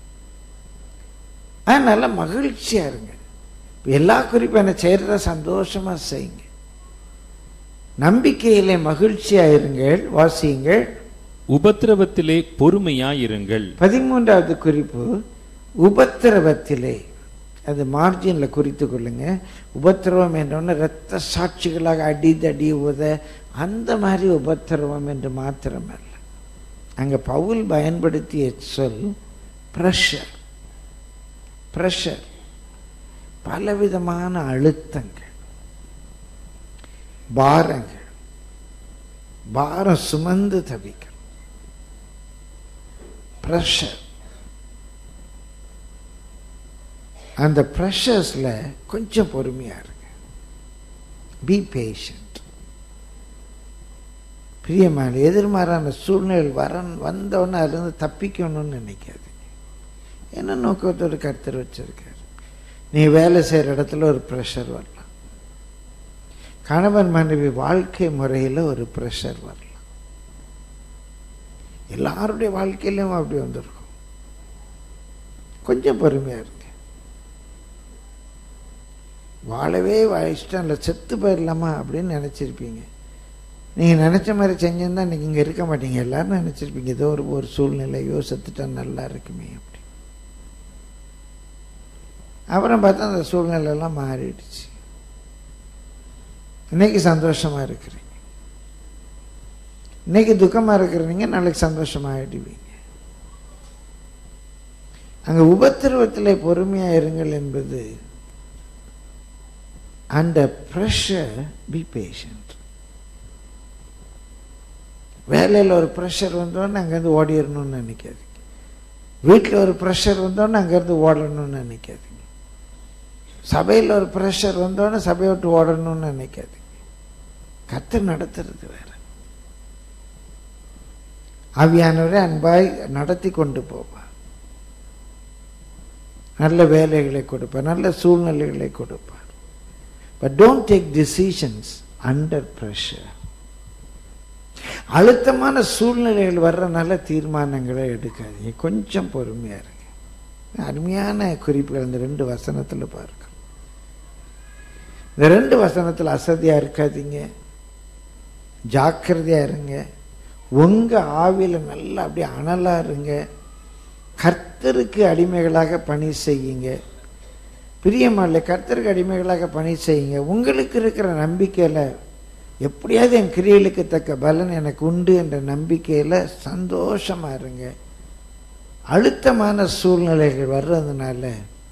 அதனால மகிழ்ச்சியா இருங்க இப்ப எல்லா குறிப்பும் என்ன செய்யறத சந்தோஷமா செய்யுங்க நம்பிக்கையிலே மகிழ்ச்சியா இருங்கள் வாசியுங்கள் உபத்திரவத்திலே பொறுமையாயிருங்கள் பதிமூன்றாவது குறிப்பு உபத்திரவத்திலே அது மார்ஜின்ல குறித்து கொள்ளுங்க உபத்திரவம் என்றொன்னு இரத்த சாட்சிகளாக அடிதடி உத அந்த மாதிரி உபத்திரவம் என்று மாத்திரமல்ல அங்க பவுல் பயன்படுத்திய சொல் பிரஷர் பிரஷர் பலவிதமான அழுத்தங்கள் பாரங்கள் பாரம் சுமந்து தவிக்க ப்ரெஷர் அந்த ப்ரெஷர்ஸ்ல கொஞ்சம் பொறுமையா இருங்க பி பேஷண்ட் பிரியமான எதிர்மாறான சூழ்நிலை வர வந்தோடனே அதுலேருந்து தப்பிக்கணும்னு நினைக்காதீங்க என்ன நோக்கத்தோடு கருத்தர் வச்சிருக்காரு நீ வேலை செய்கிற இடத்துல ஒரு ப்ரெஷர் வரலாம் கணவன் மனைவி வாழ்க்கை முறையில் ஒரு ப்ரெஷர் வரலாம் எல்லாருடைய வாழ்க்கையிலும் அப்படி வந்திருக்கும் கொஞ்சம் பொறுமையாக இருங்க வாழவே வா- இஷ்டம் இல்லை செத்து போயிடலாமா அப்படின்னு நினச்சிருப்பீங்க நீங்கள் நினச்ச மாதிரி செஞ்சிருந்தா இன்னைக்கு இங்கே இருக்க மாட்டீங்க எல்லாரும் நினச்சிருப்பீங்க ஏதோ ஒரு ஒரு சூழ்நிலையோ செத்துட்டா நல்லா இருக்குமே அப்படி அப்புறம் பார்த்தா அந்த சூழ்நிலை எல்லாம் மாறிடுச்சு இன்னைக்கு சந்தோஷமா இருக்கிறீங்க இன்னைக்கு துக்கமா இருக்கிறீங்க நாளைக்கு சந்தோஷமா ஆயிடுவீங்க அங்க உபத்திரவத்திலே பொறுமையா இருங்கள் என்பது அந்த ப்ரெஷர் பி பேஷண்ட் வேலையில் ஒரு ப்ரெஷர் வந்தோடனே அங்கேருந்து ஓடிடணும்னு நினைக்காதீங்க வீட்டில் ஒரு ப்ரெஷர் வந்தோடனே அங்கேருந்து ஓடணும்னு நினைக்காதீங்க சபையில் ஒரு ப்ரெஷர் வந்தோடனே சபையை விட்டு ஓடணும்னு நினைக்காதீங்க கர்த்தர் நடத்துறது வேற ஆவியானவரே அன்பாய் நடத்தி கொண்டு போவார் நல்ல வேலைகளை கொடுப்பார் நல்ல சூழ்நிலைகளை கொடுப்பார் but don't take decisions under pressure அழுத்தமான சூழ்நிலைகள் வர்ற நல்ல தீர்மானங்களை எடுக்காதீங்க கொஞ்சம் பொறுமையா இருங்க அருமையான குறிப்புகள் இந்த ரெண்டு வசனத்துல பாருங்க இந்த ரெண்டு வசனத்துல அசதியா இருக்காதீங்க ஜாக்கிரதையா இருங்க உங்க ஆவியில நல்லா அப்படியே அனலா இருங்க கர்த்தருக்கு அடிமைகளாக பணி செய்யுங்க பிரியமல்ல கர்த்தருக்கு அடிமைகளாக பணி செய்யுங்க உங்களுக்கு இருக்கிற நம்பிக்கையில எப்படியாவது என் கிரியைகளுக்கு தக்க பலன் எனக்கு உண்டு என்ற நம்பிக்கையில சந்தோஷமா இருங்க அழுத்தமான சூழ்நிலைகள் வர்றதுனால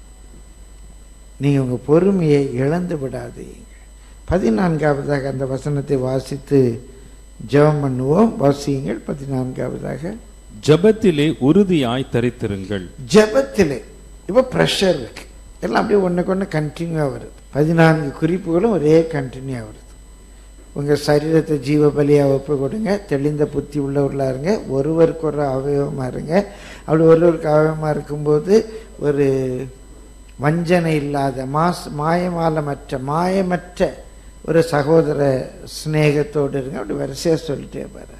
நீங்க உங்க பொறுமையை இழந்து விடாதீங்க பதினான்காவதாக அந்த வசனத்தை வாசித்து ஜெபம் பண்ணுவோம் வாசியுங்கள் பதினான்காவதாக ஜெபத்திலே உறுதியாய் தரித்திருங்கள் ஜெபத்திலே இப்போ ப்ரெஷர் இருக்கு எல்லாம் அப்படியே ஒன்றுக்கு ஒன்று கண்டினியூவாக வருது பதினான்கு குறிப்புகளும் ஒரே கண்டினியூவாக வருது உங்கள் சரீரத்தை ஜீவ பலியாக ஒப்பு கொடுங்க தெளிந்த புத்தி உள்ளவர்களாக இருங்க ஒருவருக்கு ஒரு அவயவமாக இருங்க அப்படி ஒருவருக்கு அவயவமாக இருக்கும்போது ஒரு வஞ்சனை இல்லாத மாஸ் மாயமாலமற்ற மாயமற்ற ஒரு சகோதர சிநேகத்தோடு இருங்க அப்படி வரிசையாக சொல்லிட்டே பாரு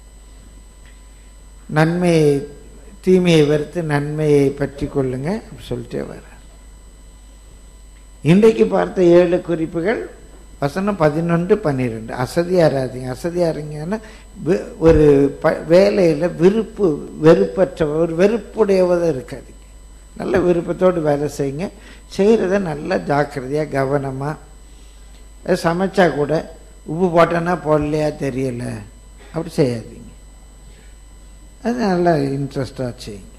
நன்மையை தீமையை வெறுத்து நன்மையை பற்றி கொள்ளுங்க அப்படி சொல்லிட்டே வர இன்றைக்கு பார்த்த ஏழு குறிப்புகள் வசனம் பதினொன்று பன்னிரெண்டு அசதியா இராதீங்க அசதியா இருங்கன்னா வி- ஒரு ப வேலையில் விருப்பு வெறுப்பற்ற ஒரு வெறுப்புடையவதாக இருக்காதீங்க நல்ல விருப்பத்தோடு வேலை செய்யுங்க செய்கிறத நல்லா ஜாக்கிரதையாக கவனமாக சமைச்சா கூட உப்பு போட்டேன்னா போடலையா தெரியல அப்படி செய்யாதீங்க அது நல்லா இன்ட்ரெஸ்டாக செய்யுங்க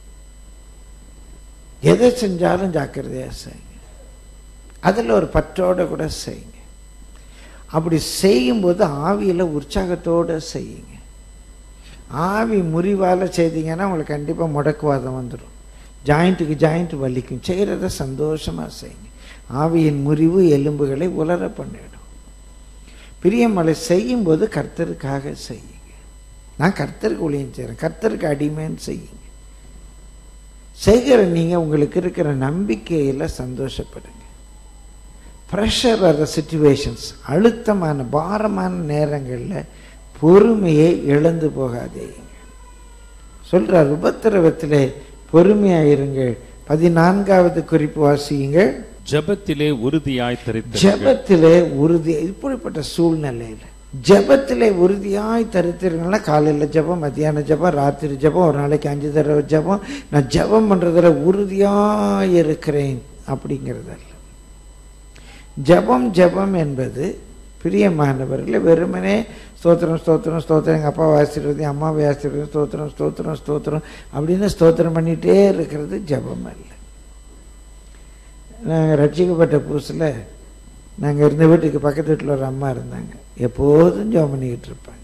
எதை செஞ்சாலும் ஜாக்கிரதையாக செய்யுங்க அதில் ஒரு பற்றோடு கூட செய்யுங்க அப்படி செய்யும்போது ஆவியில் உற்சாகத்தோடு செய்யுங்க ஆவி முறிவால் செய்தீங்கன்னா உங்களுக்கு கண்டிப்பாக முடக்குவாதம் வந்துடும் ஜாயிண்ட்டுக்கு ஜாயிண்ட் வலிக்கும் செய்கிறத சந்தோஷமாக செய்யுங்க ஆவியின் முறிவு எலும்புகளை உலர பண்ணிடும் பிரியமலை செய்யும்போது கர்த்தருக்காக செய்யுங்க நான் கர்த்தருக்கு ஊழியம் செய்கிறேன் கர்த்தருக்கு அடிமைன்னு செய்யுங்க செய்கிற நீங்கள் உங்களுக்கு இருக்கிற நம்பிக்கையில் சந்தோஷப்படுங்க ப்ரெஷர் வர்ற சுச்சுவேஷன்ஸ் அழுத்தமான பாரமான நேரங்களில் பொறுமையை இழந்து போகாதீங்க சொல்றார் உபத்திரவத்திலே பொறுமையாக இருங்கள் பதினான்காவது குறிப்பு வாசியுங்கள் ஜெபத்திலே உறுதியாய் தரித்திருங்கள் ஜெபத்திலே உறுதி இப்படிப்பட்ட சூழ்நிலையில் ஜெபத்திலே உறுதியாய் தரித்திருங்கன்னா காலையில் ஜெபம் மத்தியான ஜெபம் ராத்திரி ஜெபம் ஒரு நாளைக்கு அஞ்சு தடவை ஜெபம் நான் ஜெபம் பண்றதுல உறுதியாய் இருக்கிறேன் அப்படிங்கிறதல்ல ஜெபம் ஜெபம் என்பது பிரியமானவர்களே வெறுமனே ஸ்தோத்திரம் ஸ்தோத்திரம் ஸ்தோத்திரம் எங்கள் அப்பாவை ஆசீர்வதி அம்மாவை ஆசீர்வதி ஸ்தோத்திரம் ஸ்தோத்திரம் ஸ்தோத்திரம் அப்படின்னு ஸ்தோத்திரம் பண்ணிகிட்டே இருக்கிறது ஜெபம் அல்ல நாங்கள் ரட்சிக்கப்பட்ட புதுசில் நாங்கள் இருந்த வீட்டுக்கு பக்கத்து வீட்டில் ஒரு அம்மா இருந்தாங்க எப்போதும் ஜெபம் பண்ணிக்கிட்டு இருப்பாங்க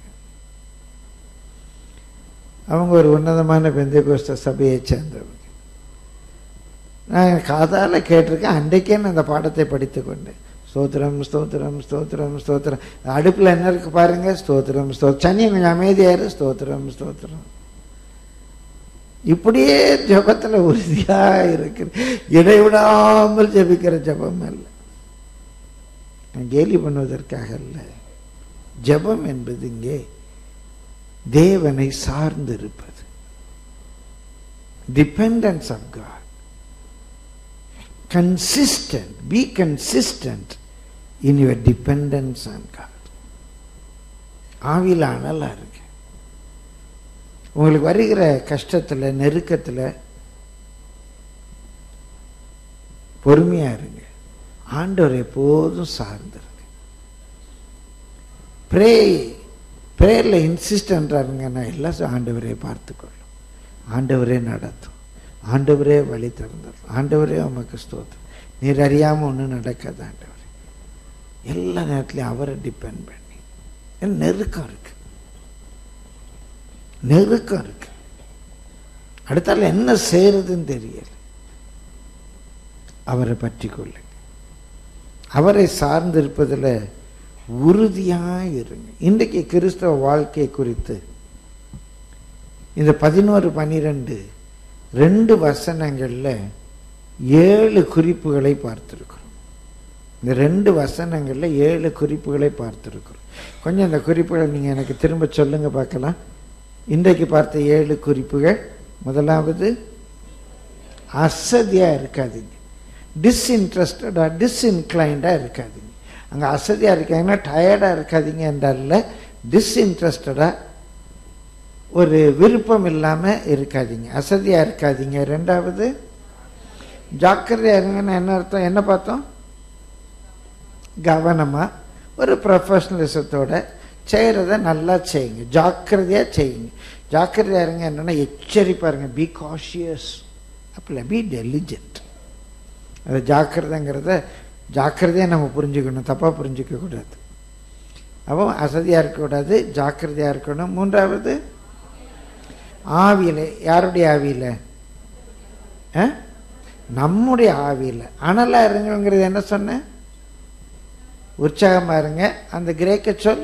அவங்க ஒரு உன்னதமான பெந்தை கோஷ்ட சபையை சேர்ந்தவங்க நான் காதால் கேட்டிருக்கேன் அன்றைக்கே நான் அந்த பாடத்தை படித்து கொண்டேன் ஸ்தோத்திரம் ஸ்தோத்திரம் ஸ்தோத்திரம் ஸ்தோத்திரம் அடுப்பில் என்ன இருக்கு பாருங்க ஸ்தோத்திரம் ஸ்தோத்திரம் சனியை கொஞ்சம் அமைதியாரு ஸ்தோத்திரம் ஸ்தோத்திரம் இப்படியே ஜபத்துல உறுதியா இருக்கு இடைவிடாமல் ஜபிக்கிற ஜபம் அல்ல நான் கேலி பண்ணுவதற்காக அல்ல ஜபம் என்பது இங்கே தேவனை சார்ந்து இருப்பது dependence of God consistent be consistent in your dependence on God ஆவியில் அனலா இருக்கு உங்களுக்கு வருகிற கஷ்டத்துல நெருக்கத்துல பொறுமையா இருங்க ஆண்டவர் எப்போதும் சார்ந்திருங்க ப்ரே ப்ரேயரில் இன்சிஸ்டன்றாருங்க நான் எல்லாம் ஆண்டவரே பார்த்துக்கொள்ளும் ஆண்டவரே நடத்தும் ஆண்டவரே வழி திறந்தார் ஆண்டவரே உமக்கு ஸ்தோத்திரம் நீர் அறியாம ஒன்றும் நடக்காது ஆண்டவரே எல்லா நேரத்துலையும் அவரை டிபெண்ட் பண்ணி ஏன்னா நெருக்கம் இருக்கு நெருக்கம் இருக்கு அடுத்தால என்ன செய்யறதுன்னு தெரியல அவரை பற்றி கொள்ளுங்க அவரை சார்ந்திருப்பதில் உறுதியாக இருங்க இன்றைக்கு கிறிஸ்தவ வாழ்க்கை குறித்து இந்த பதினோரு பனிரெண்டு ரெண்டு வசனங்களில் ஏழு குறிப்புகளை பார்த்துருக்கிறோம் இந்த ரெண்டு வசனங்களில் ஏழு குறிப்புகளை பார்த்துருக்கிறோம் கொஞ்சம் இந்த குறிப்புகளை நீங்கள் எனக்கு திரும்ப சொல்லுங்க பார்க்கலாம் இன்றைக்கு பார்த்த ஏழு குறிப்புகள் முதலாவது அசதியாக இருக்காதீங்க டிஸ்இன்ட்ரெஸ்டடாக டிஸ்இன்க்ளைண்டாக இருக்காதீங்க அங்கே அசதியாக இருக்காங்கன்னா டயர்டாக இருக்காதீங்க என்றால டிஸ்இன்ட்ரெஸ்டடாக ஒரு விருப்பம் இல்லாமல் இருக்காதீங்க அசதியாக இருக்காதீங்க ரெண்டாவது ஜாக்கிரதையாக இருங்கன்னு என்ன அர்த்தம் என்ன பார்த்தோம் கவனமாக ஒரு ப்ரொஃபஷனலிசத்தோட செய்கிறத நல்லா செய்யுங்க ஜாக்கிரதையாக செய்யுங்க ஜாக்கிரதையாக இருங்க என்னென்னா எச்சரிப்பாக இருங்க பி காஷியஸ் அப்படி பி டெலிஜென்ட் அது ஜாக்கிரதைங்கிறத ஜாக்கிரதையாக நம்ம புரிஞ்சுக்கணும் தப்பாக புரிஞ்சிக்க கூடாது அப்போ அசதியாக இருக்கக்கூடாது ஜாக்கிரதையாக இருக்கணும் மூன்றாவது ஆவியில் யாருடைய ஆவியில் நம்முடைய ஆவியில் அனலாக இருங்கிறது என்ன சொன்னேன் உற்சாகமாக இருங்க அந்த கிரேக்க சொல்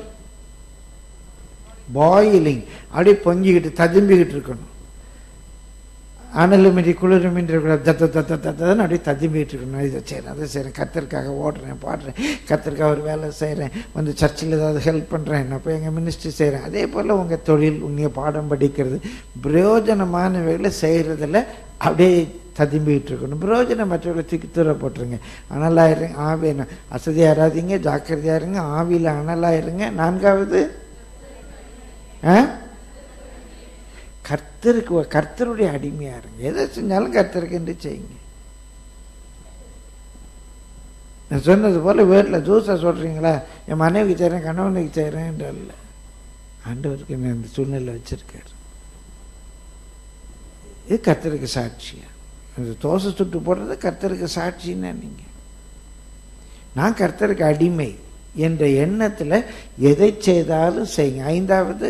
பாயிலிங் அப்படியே பொங்கிக்கிட்டு ததும்பிக்கிட்டு இருக்கணும் அனலுமின்றி குளிருமின்றி இருக்கக்கூடாது தத்த தத்த தத்தன்னு அப்படியே ததும்பிக்கிட்டு இருக்கணும் இதை செய்கிறேன் அதை செய்கிறேன் கத்தருக்காக ஓடுறேன் பாடுறேன் கத்தருக்காக ஒரு வேலை செய்கிறேன் வந்து சர்ச்சில் ஏதாவது ஹெல்ப் பண்ணுறேன் நான் போய் எங்கள் மினிஸ்ட்ரி செய்கிறேன் அதே போல் உங்கள் தொழில் உங்கள் பாடம் படிக்கிறது பிரயோஜனமான வேலை செய்கிறதில் அப்படியே ததும்பிக்கிட்டு இருக்கணும் பிரயோஜனம் மற்றவர்களை தூக்கி தூர போட்டுருங்க அனலாக இருங்க ஆவி அசதியாக இராதீங்க ஜாக்கிரதையாக இருங்க ஆவியில் அனலாக இருங்க நான்காவது ஆ கர்த்தருக்கு கர்த்தருடைய அடிமையாக இருங்க எதை செஞ்சாலும் கர்த்தருக்கு என்று செய்யுங்க நான் சொன்னது போல் வீட்டில் ஜூஸை சொல்கிறீங்களா என் மனைவிக்கு செய்கிறேன் கணவனுக்கு செய்கிறேன் என்று அல்ல ஆண்டவருக்கு நான் இந்த சூழ்நிலை வச்சிருக்காரு இது கர்த்தருக்கு சாட்சியா அந்த தோசை சுட்டு போடுறது கர்த்தருக்கு சாட்சின்னா நீங்கள் நான் கர்த்தருக்கு அடிமை என்ற எண்ணத்தில் எதை செய்தாலும் செய்யுங்க ஐந்தாவது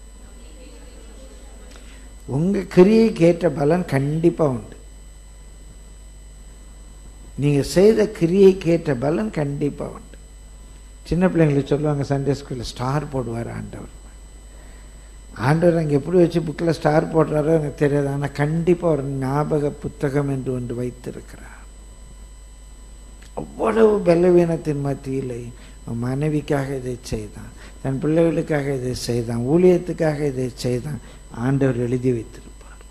உங்க கிரியைக்கு ஏற்ற பலன் கண்டிப்பா உண்டு நீங்க செய்த கிரியைக்கு ஏற்ற பலன் கண்டிப்பா உண்டு சின்ன பிள்ளைங்களுக்கு சொல்லுவாங்க சண்டே ஸ்கூல்ல ஸ்டார் போடுவார் ஆண்டவர் ஆண்டவர் அங்கே எப்படி வச்சு புக்கில் ஸ்டார் போடுறாரோ எனக்கு தெரியாது ஆனால் கண்டிப்பாக ஒரு ஞாபக புத்தகம் என்று ஒன்று வைத்திருக்கிறார் அவ்வளவு பலவீனத்தின் மத்தியில் மனைவிக்காக இதை செய்தான் தன் பிள்ளைகளுக்காக இதை செய்தான் ஊழியத்துக்காக இதை செய்தான் ஆண்டவர் எழுதி வைத்திருப்பார்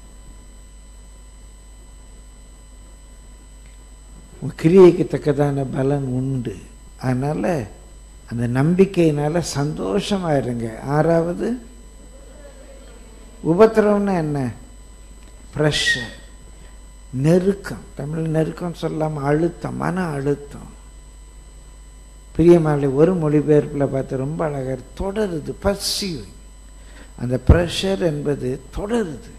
கிரியைக்கு தக்கதான பலன் உண்டு அதனால அந்த நம்பிக்கையினால சந்தோஷமா இருங்க ஆறாவது உபத்திரவம்னா என்ன ப்ரெஷர் நெருக்கம் தமிழ் நெருக்கம் சொல்லாம அழுத்தம் மன அழுத்தம் பிரியமாலை ஒரு மொழிபெயர்ப்பில் பார்த்து ரொம்ப அழகர் தொடருது பசியும் அந்த ப்ரெஷர் என்பது தொடருது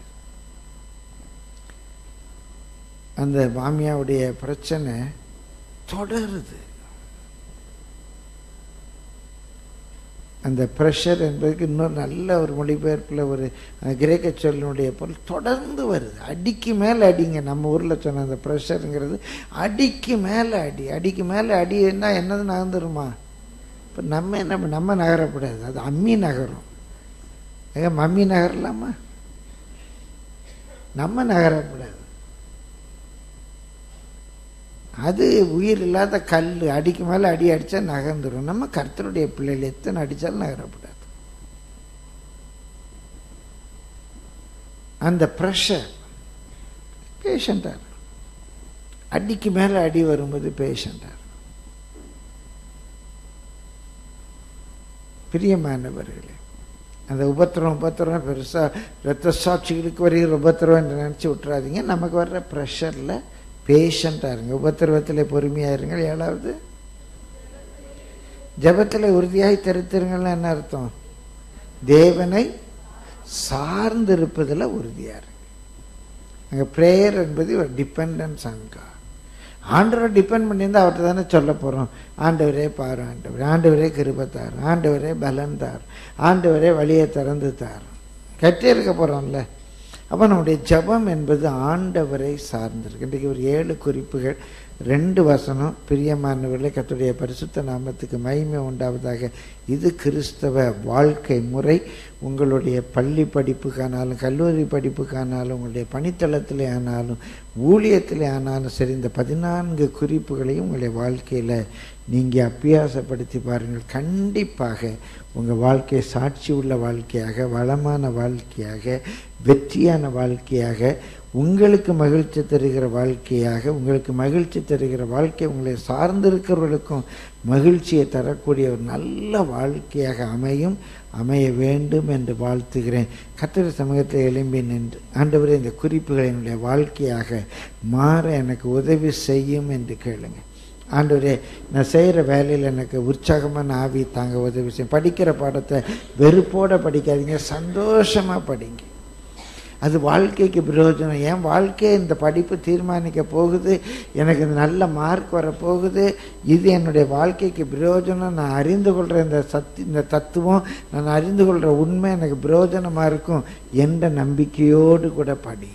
அந்த மாமியாவுடைய பிரச்சனை தொடருது அந்த ப்ரெஷர் என்பதுக்கு இன்னொரு நல்ல ஒரு மொழிபெயர்ப்பில் ஒரு அஹ், கிரேக்க சொல்லினுடைய பொருள் தொடர்ந்து வருது அடிக்கு மேலே அடிங்க நம்ம ஊரில் சொன்ன அந்த ப்ரெஷருங்கிறது அடிக்கு மேலே அடி அடிக்கு மேலே அடி என்ன என்னது நகர்ந்துருமா இப்போ நம்ம என்ன பண்ண- நம்ம நகரக்கூடாது அது அம்மி நகரும் ஏங்க மம்மி நகரலாமா நம்ம நகரக்கூடாது அது உயிர் இல்லாத கல் அடிக்கு மேலே அடி அடித்தா நகர்ந்துடும் நம்ம கர்த்தருடைய பிள்ளைகள் எத்தனை அடித்தாலும் நகரக்கூடாது அந்த ப்ரெஷர் பேஷண்டாக அடிக்கு மேலே அடி வரும்போது பேஷண்டாக பிரியமானவர்களே அந்த உபத்திரம் உபத்திரம் பெருசாக ரத்த சாட்சிகளுக்கு வருகிற உபத்திரம் என்று நினச்சி விட்டுறாதீங்க நமக்கு வர்ற ப்ரெஷரில் பேஷண்ட்டாக இருங்க உபத்திரவத்தில் பொறுமையாக இருங்கள் ஏழாவது ஜெபத்தில் உறுதியாய் தரித்திருங்கள்னு என்ன அர்த்தம் தேவனை சார்ந்திருப்பதில் உறுதியாக இருங்க அங்கே ப்ரேயர் என்பது ஒரு டிபெண்டன்ஸ் அங்கா ஆண்டவரை டிபெண்ட் பண்ணியிருந்தால் அவர்கிட்ட தானே சொல்ல போகிறோம் ஆண்டவரே பாரு ஆண்டவர் ஆண்டவரே கிருபத்தார் ஆண்டவரே பலன் தார் ஆண்டவரே வழியை திறந்து தார் கட்டே இருக்க போகிறோம்ல அப்போ நம்முடைய ஜெபம் என்பது ஆண்டவரை சார்ந்திருக்கு இன்றைக்கு ஒரு ஏழு குறிப்புகள் ரெண்டு வசனம் பிரியமானவர்களே கர்த்தருடைய பரிசுத்த நாமத்துக்கு மகிமை உண்டாவதாக இது கிறிஸ்தவ வாழ்க்கை முறை உங்களுடைய பள்ளி படிப்புக்கானாலும் கல்லூரி படிப்புக்கானாலும் உங்களுடைய பணித்தளத்திலே ஆனாலும் ஊழியத்திலே ஆனாலும் சரி இந்த பதினான்கு குறிப்புகளையும் உங்களுடைய வாழ்க்கையில் நீங்கள் அபியாசப்படுத்தி பாருங்கள் கண்டிப்பாக உங்கள் வாழ்க்கை சாட்சி உள்ள வாழ்க்கையாக வளமான வாழ்க்கையாக வெற்றியான வாழ்க்கையாக உங்களுக்கு மகிழ்ச்சி தருகிற வாழ்க்கையாக உங்களுக்கு மகிழ்ச்சி தருகிற வாழ்க்கை உங்களை சார்ந்திருக்கிறவர்களுக்கும் மகிழ்ச்சியை தரக்கூடிய ஒரு நல்ல வாழ்க்கையாக அமையும் அமைய வேண்டும் என்று வாழ்த்துகிறேன் கத்திர சமூகத்தில் எழும்பி நின்று ஆண்டவரே இந்த குறிப்புகள் என்னுடைய வாழ்க்கையாக மாற எனக்கு உதவி செய்யும் என்று கேளுங்க ஆண்டவரே நான் செய்கிற வேலையில் எனக்கு உற்சாகமான ஆவி தாங்க உதவி செய்யும் படிக்கிற பாடத்தை வெறுப்போட படிக்காதீங்க சந்தோஷமாக படிங்க அது வாழ்க்கைக்கு பிரயோஜனம் என் வாழ்க்கையை இந்த படிப்பு தீர்மானிக்க போகுது எனக்கு இந்த நல்ல மார்க் வரப்போகுது இது என்னுடைய வாழ்க்கைக்கு பிரயோஜனம் நான் அறிந்து கொள்கிற இந்த சத்து இந்த தத்துவம் நான் அறிந்து கொள்கிற உண்மை எனக்கு பிரயோஜனமாக இருக்கும் என்ற நம்பிக்கையோடு கூட படியுங்க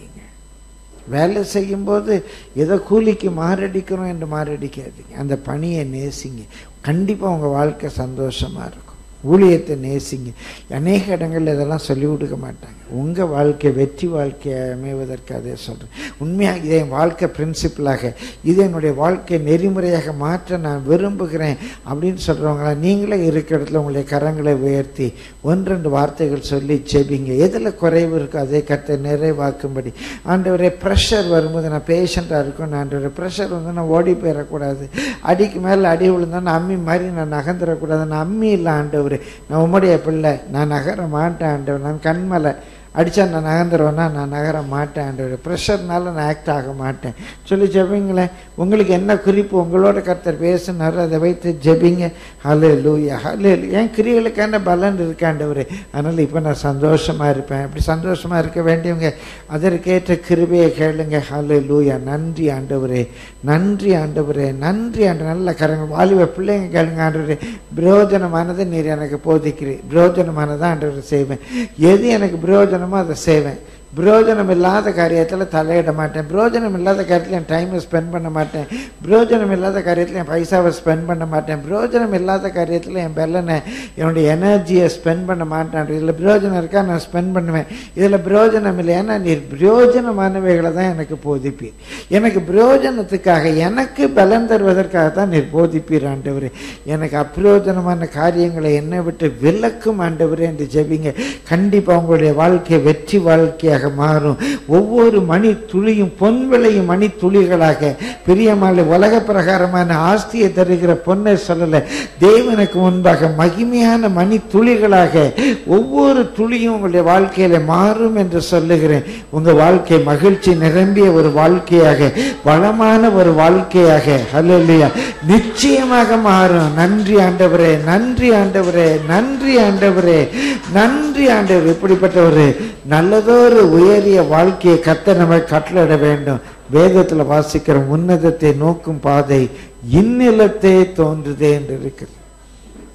வேலை செய்யும்போது ஏதோ கூலிக்கு மாரடிக்கிறோம் என்று மாரடிக்காதீங்க அந்த பணியை நேசிங்க கண்டிப்பாக உங்கள் வாழ்க்கை சந்தோஷமாக இருக்கும் ஊழியத்தை நேசிங்க அநேக இடங்கள்ல இதெல்லாம் சொல்லி கொடுக்க மாட்டாங்க உங்கள் வாழ்க்கை வெற்றி வாழ்க்கையை அமைவதற்கு அதே சொல்கிறேன் உண்மையாக இதை என் வாழ்க்கை பிரின்சிபலாக இதை என்னுடைய வாழ்க்கை நெறிமுறையாக மாற்ற நான் விரும்புகிறேன் அப்படின்னு சொல்கிறவங்களா நீங்களே இருக்கிற இடத்துல உங்களுடைய கரங்களை உயர்த்தி ஒன்று ரெண்டு வார்த்தைகள் சொல்லி செபிங்க எதில் குறைவு இருக்கோ அதை கத்த நிறைவாக்கும்படி ஆண்டவரே ப்ரெஷர் வரும்போது நான் பேஷண்ட்டாக இருக்கும் ஆண்டவரே ப்ரெஷர் வந்து நான் ஓடி போயிடக்கூடாது அடிக்கு மேலே அடி விழுந்தா நான் அம்மி மாதிரி நான் நகர்ந்துடக்கூடாது நான் அம்மி இல்லை ஆண்டவர் நான் உம்முடைய பிள்ளை நான் நகர மாட்டேன் ஆண்டவர் நான் கண்மலை அடித்தா நான் நகர்ந்துருவேன்னா நான் நகர மாட்டேன் ஆண்டவர் ப்ரெஷர்னால நான் ஆக்ட் ஆக மாட்டேன் சொல்லி ஜெபிங்களேன் உங்களுக்கு என்ன குறிப்பு உங்களோட கர்த்தர் பேசினார் அதை வைத்து ஜெபிங்க ஹலே லூயா ஹலே என் கிரியைகளுக்கான பலன் இருக்காண்டவர் அதனால் இப்போ நான் சந்தோஷமாக இருப்பேன் இப்படி சந்தோஷமாக இருக்க வேண்டியவங்க அதற்கேற்ற கிருபையை கேளுங்க ஹலே லூயா நன்றி ஆண்டவரே நன்றி ஆண்டவரே நன்றி ஆண்டு நல்ல கரங்க வாலிப பிள்ளைங்க கேளுங்க ஆண்டவரே பிரயோஜனமானதை நீர் எனக்கு போதிக்கிறீர் பிரயோஜனமானதை ஆண்டவர் செய்வேன் எது எனக்கு பிரயோஜனமோ அதை செய்வேன் பிரயோஜனம் இல்லாத காரியத்தில் தலையிட மாட்டேன் பிரயோஜனம் இல்லாத காரியத்தில் என் டைமை ஸ்பெண்ட் பண்ண மாட்டேன் பிரயோஜனம் இல்லாத காரியத்தில் என் பைசாவை ஸ்பெண்ட் பண்ண மாட்டேன் பிரயோஜனம் இல்லாத காரியத்தில் என் பெல்லனை என்னுடைய எனர்ஜியை ஸ்பெண்ட் பண்ண மாட்டேன் இதில் பிரயோஜனம் இருக்கா நான் ஸ்பெண்ட் பண்ணுவேன் இதில் பிரயோஜனம் இல்லை ஏன்னா நீர் பிரயோஜனமானவைகளை தான் எனக்கு போதிப்பீர் எனக்கு பிரயோஜனத்துக்காக எனக்கு பலன் தருவதற்காக தான் நீர் போதிப்பீர் ஆண்டவர் எனக்கு அப்பிரயோஜனமான காரியங்களை என்னை விட்டு விலக்கும் ஆண்டவர் என்று ஜெபிங்க கண்டிப்பாக உங்களுடைய வாழ்க்கை வெற்றி வாழ்க்கையாக மாறும் ஒவ்வொரு மணி துளியும் பொன் விளையும் மணி துளிகளாக பிரியமான உலக பிரகாரமான ஆஸ்தியை தருகிற பொன்னை சொல்லல தேவனுக்கு முன்பாக மகிமையான மணி துளிகளாக ஒவ்வொரு துளியும் உங்களுடைய வாழ்க்கையில மாறும் என்று சொல்லுகிறேன் உங்க வாழ்க்கை மகிழ்ச்சி நிரம்பிய ஒரு வாழ்க்கையாக வளமான ஒரு வாழ்க்கையாக ஹalleluya நிச்சயமாக மாறும் நன்றி ஆண்டவரே நன்றி ஆண்டவரே நன்றி ஆண்டவரே நன்றி ஆண்டவர் இப்படிப்பட்ட ஒரு நல்லதொரு உயரிய வாழ்க்கையை கத்த நம்ம கட்டளையிட வேண்டும் வேதத்துல வாசிக்கிற உன்னதத்தை நோக்கும் பாதை இந்நிலத்தே தோன்றுதே என்று இருக்குது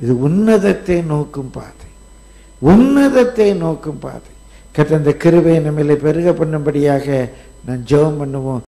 இது உன்னதத்தை நோக்கும் பாதை உன்னதத்தை நோக்கும் பாதை கர்த்தர் அந்த கிருபை நம்மளை பெருக பண்ணும்படியாக நான் ஜெபம் பண்ணுவோம்